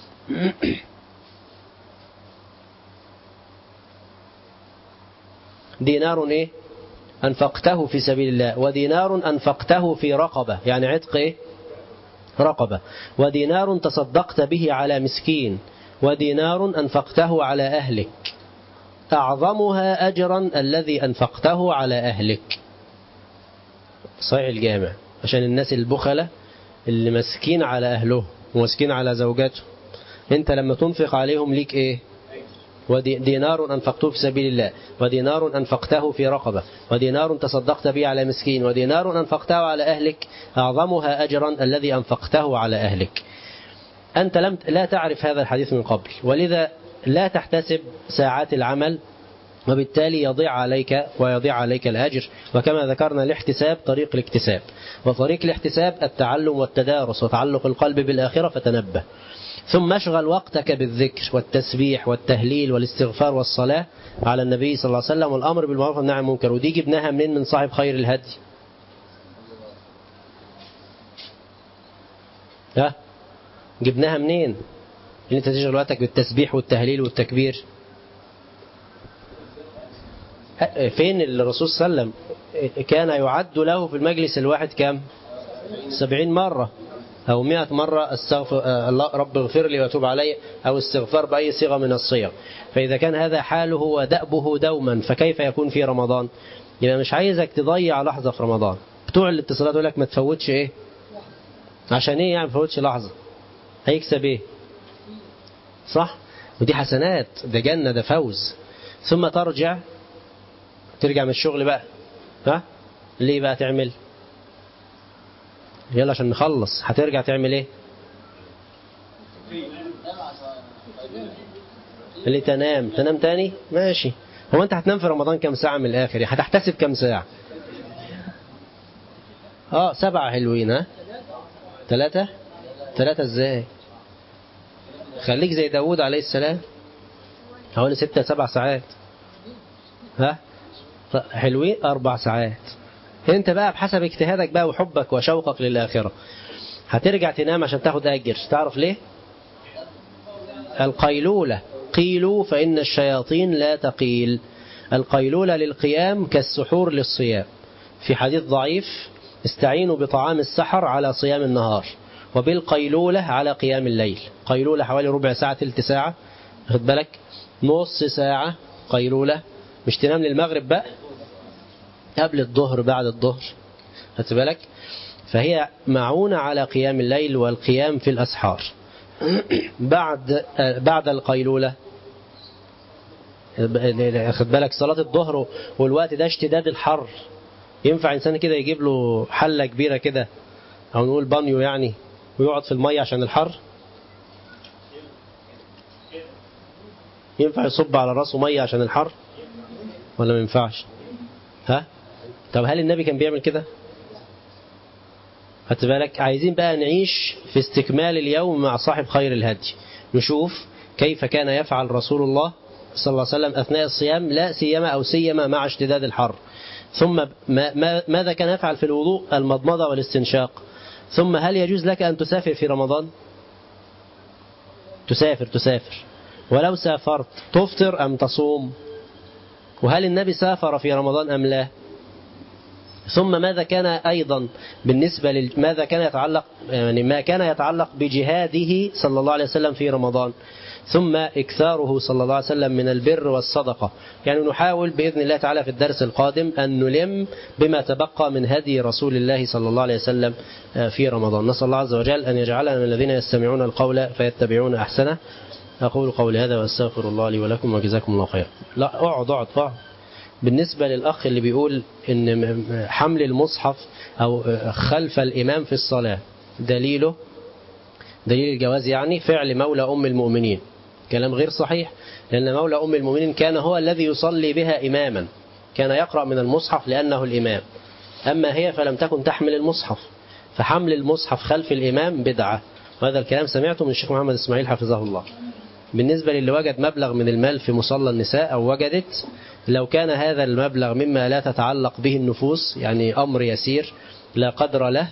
دينار إيه أنفقته في سبيل الله ودينار أنفقته في رقبة يعني عتق إيه رقبة ودينار تصدقت به على مسكين ودينار أنفقته على أهلك أعظمها أجرا الذي أنفقته على أهلك صحيح الجامع عشان الناس البخلة اللي ماسكين على أهله وماسكين على زوجاته أنت لما تنفق عليهم ليك إيه ودينار أنفقته في سبيل الله ودينار أنفقته في رقبة ودينار تصدقت به على مسكين ودينار أنفقته على أهلك أعظمها أجرا الذي أنفقته على أهلك أنت لم لا تعرف هذا الحديث من قبل ولذا لا تحتسب ساعات العمل وبالتالي يضيع عليك ويضيع عليك الأجر وكما ذكرنا الاحتساب طريق الاكتساب وطريق الاحتساب التعلم والتدارس وتعلق القلب بالآخرة فتنبه ثم اشغل وقتك بالذكر والتسبيح والتهليل والاستغفار والصلاة على النبي صلى الله عليه وسلم والأمر بالمعروف والنهي عن المنكر ودي جبناها منين من صاحب خير الهدي ها جبناها منين ان انت تشغل وقتك بالتسبيح والتهليل والتكبير فين الرسول صلى الله عليه وسلم كان يعد له في المجلس الواحد كم سبعين مرة أو مئة مرة استغفر الله رب اغفر لي وتوب علي أو استغفار بأي صيغة من الصيغ فإذا كان هذا حاله ودأبه دوما فكيف يكون في رمضان يبقى مش عايزك تضيع لحظة في رمضان بتوع الاتصالات يقول لك ما تفوتش ايه عشان ايه يعني ما تفوتش لحظة هيكسب ايه صح ودي حسنات ده جنة ده فوز ثم ترجع ترجع من الشغل بقى ها ليه بقى تعمل يلا عشان نخلص هترجع تعمل ايه اللي تنام تنام تاني ماشي هو انت هتنام في رمضان كم ساعة من الاخر هتحتسب كم ساعة اه سبعة حلوين ها ثلاثة ثلاثة ازاي خليك زي داود عليه السلام حوالي ستة سبع ساعات ها حلوين أربع ساعات انت بقى بحسب اجتهادك بقى وحبك وشوقك للآخرة هترجع تنام عشان تاخد أجر تعرف ليه القيلولة قيلوا فإن الشياطين لا تقيل القيلولة للقيام كالسحور للصيام في حديث ضعيف استعينوا بطعام السحر على صيام النهار وبالقيلولة على قيام الليل قيلولة حوالي ربع ساعة تلت ساعة خد بالك نص ساعة قيلولة مش تنام للمغرب بقى قبل الظهر بعد الظهر خدت بالك فهي معونة على قيام الليل والقيام في الأسحار بعد بعد القيلولة خد بالك صلاة الظهر والوقت ده اشتداد الحر ينفع إنسان كده يجيب له حلة كبيرة كده أو نقول بانيو يعني ويقعد في المية عشان الحر ينفع يصب على راسه مية عشان الحر ولا ما ينفعش ها طب هل النبي كان بيعمل كده خدت بالك عايزين بقى نعيش في استكمال اليوم مع صاحب خير الهدي نشوف كيف كان يفعل رسول الله صلى الله عليه وسلم أثناء الصيام لا سيما أو سيما مع اشتداد الحر ثم ما ما ماذا كان يفعل في الوضوء المضمضة والاستنشاق ثم هل يجوز لك أن تسافر في رمضان تسافر تسافر ولو سافرت تفطر أم تصوم وهل النبي سافر في رمضان أم لا ثم ماذا كان أيضا بالنسبة لل... ماذا كان يتعلق يعني ما كان يتعلق بجهاده صلى الله عليه وسلم في رمضان ثم إكثاره صلى الله عليه وسلم من البر والصدقة يعني نحاول بإذن الله تعالى في الدرس القادم أن نلم بما تبقى من هدي رسول الله صلى الله عليه وسلم في رمضان نسأل الله عز وجل أن يجعلنا من الذين يستمعون القول فيتبعون أحسنه أقول قولي هذا وأستغفر الله لي ولكم وجزاكم الله خير لا اقعد اقعد اقعد بالنسبة للأخ اللي بيقول إن حمل المصحف أو خلف الإمام في الصلاة دليله دليل الجواز يعني فعل مولى أم المؤمنين كلام غير صحيح لأن مولى أم المؤمنين كان هو الذي يصلي بها إماما كان يقرأ من المصحف لأنه الإمام أما هي فلم تكن تحمل المصحف فحمل المصحف خلف الإمام بدعة وهذا الكلام سمعته من الشيخ محمد إسماعيل حفظه الله بالنسبة للي وجد مبلغ من المال في مصلى النساء أو وجدت لو كان هذا المبلغ مما لا تتعلق به النفوس يعني أمر يسير لا قدر له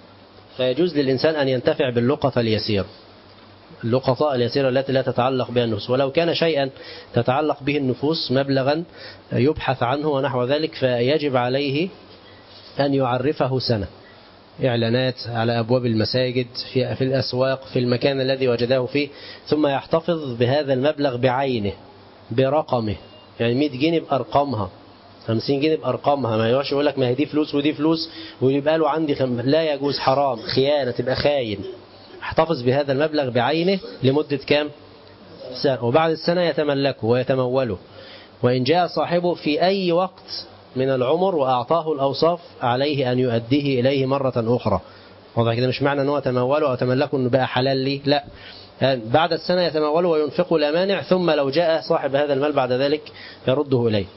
فيجوز للإنسان أن ينتفع باللقطة اليسيرة اللقطاء اليسيرة التي لا تتعلق بها النفوس ولو كان شيئا تتعلق به النفوس مبلغا يبحث عنه ونحو ذلك فيجب عليه أن يعرفه سنة إعلانات على أبواب المساجد في, في الأسواق في المكان الذي وجده فيه ثم يحتفظ بهذا المبلغ بعينه برقمه يعني 100 جنيه بأرقامها 50 جنيه بأرقامها ما يروحش يقول لك ما هي دي فلوس ودي فلوس ويبقى له عندي خم... لا يجوز حرام خيانة تبقى خاين احتفظ بهذا المبلغ بعينه لمدة كام سنة وبعد السنة يتملكه ويتموله وإن جاء صاحبه في أي وقت من العمر وأعطاه الأوصاف عليه أن يؤديه إليه مرة أخرى واضح كده مش معنى أنه تموله أو تملكه أنه بقى حلال لي لا يعني بعد السنة يتموله وينفقه لا مانع ثم لو جاء صاحب هذا المال بعد ذلك يرده إليه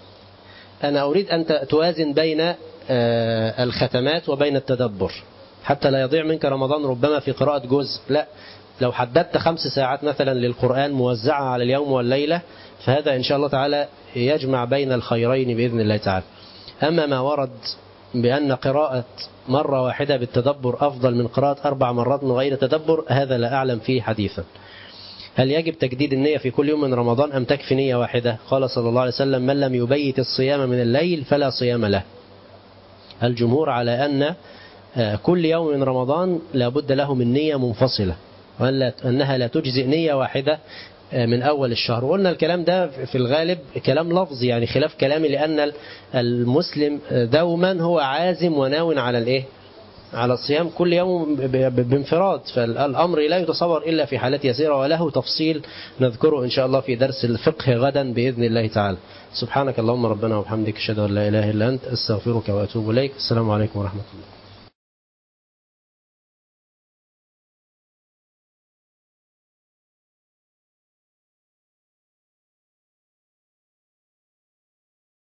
أنا أريد أن توازن بين الختمات وبين التدبر حتى لا يضيع منك رمضان ربما في قراءة جزء لا لو حددت خمس ساعات مثلا للقرآن موزعة على اليوم والليلة فهذا إن شاء الله تعالى يجمع بين الخيرين بإذن الله تعالى أما ما ورد بأن قراءة مرة واحدة بالتدبر أفضل من قراءة أربع مرات من غير تدبر هذا لا أعلم فيه حديثا هل يجب تجديد النية في كل يوم من رمضان أم تكفي نية واحدة قال صلى الله عليه وسلم من لم يبيت الصيام من الليل فلا صيام له الجمهور على أن كل يوم من رمضان لابد له من نية منفصلة وأنها لا تجزئ نية واحدة من أول الشهر وقلنا الكلام ده في الغالب كلام لفظي يعني خلاف كلامي لأن المسلم دوما هو عازم وناو على الإيه على الصيام كل يوم بانفراد فالأمر لا يتصور إلا في حالات يسيرة وله تفصيل نذكره إن شاء الله في درس الفقه غدا بإذن الله تعالى سبحانك اللهم ربنا وبحمدك أشهد أن لا إله إلا أنت أستغفرك وأتوب إليك السلام عليكم ورحمة الله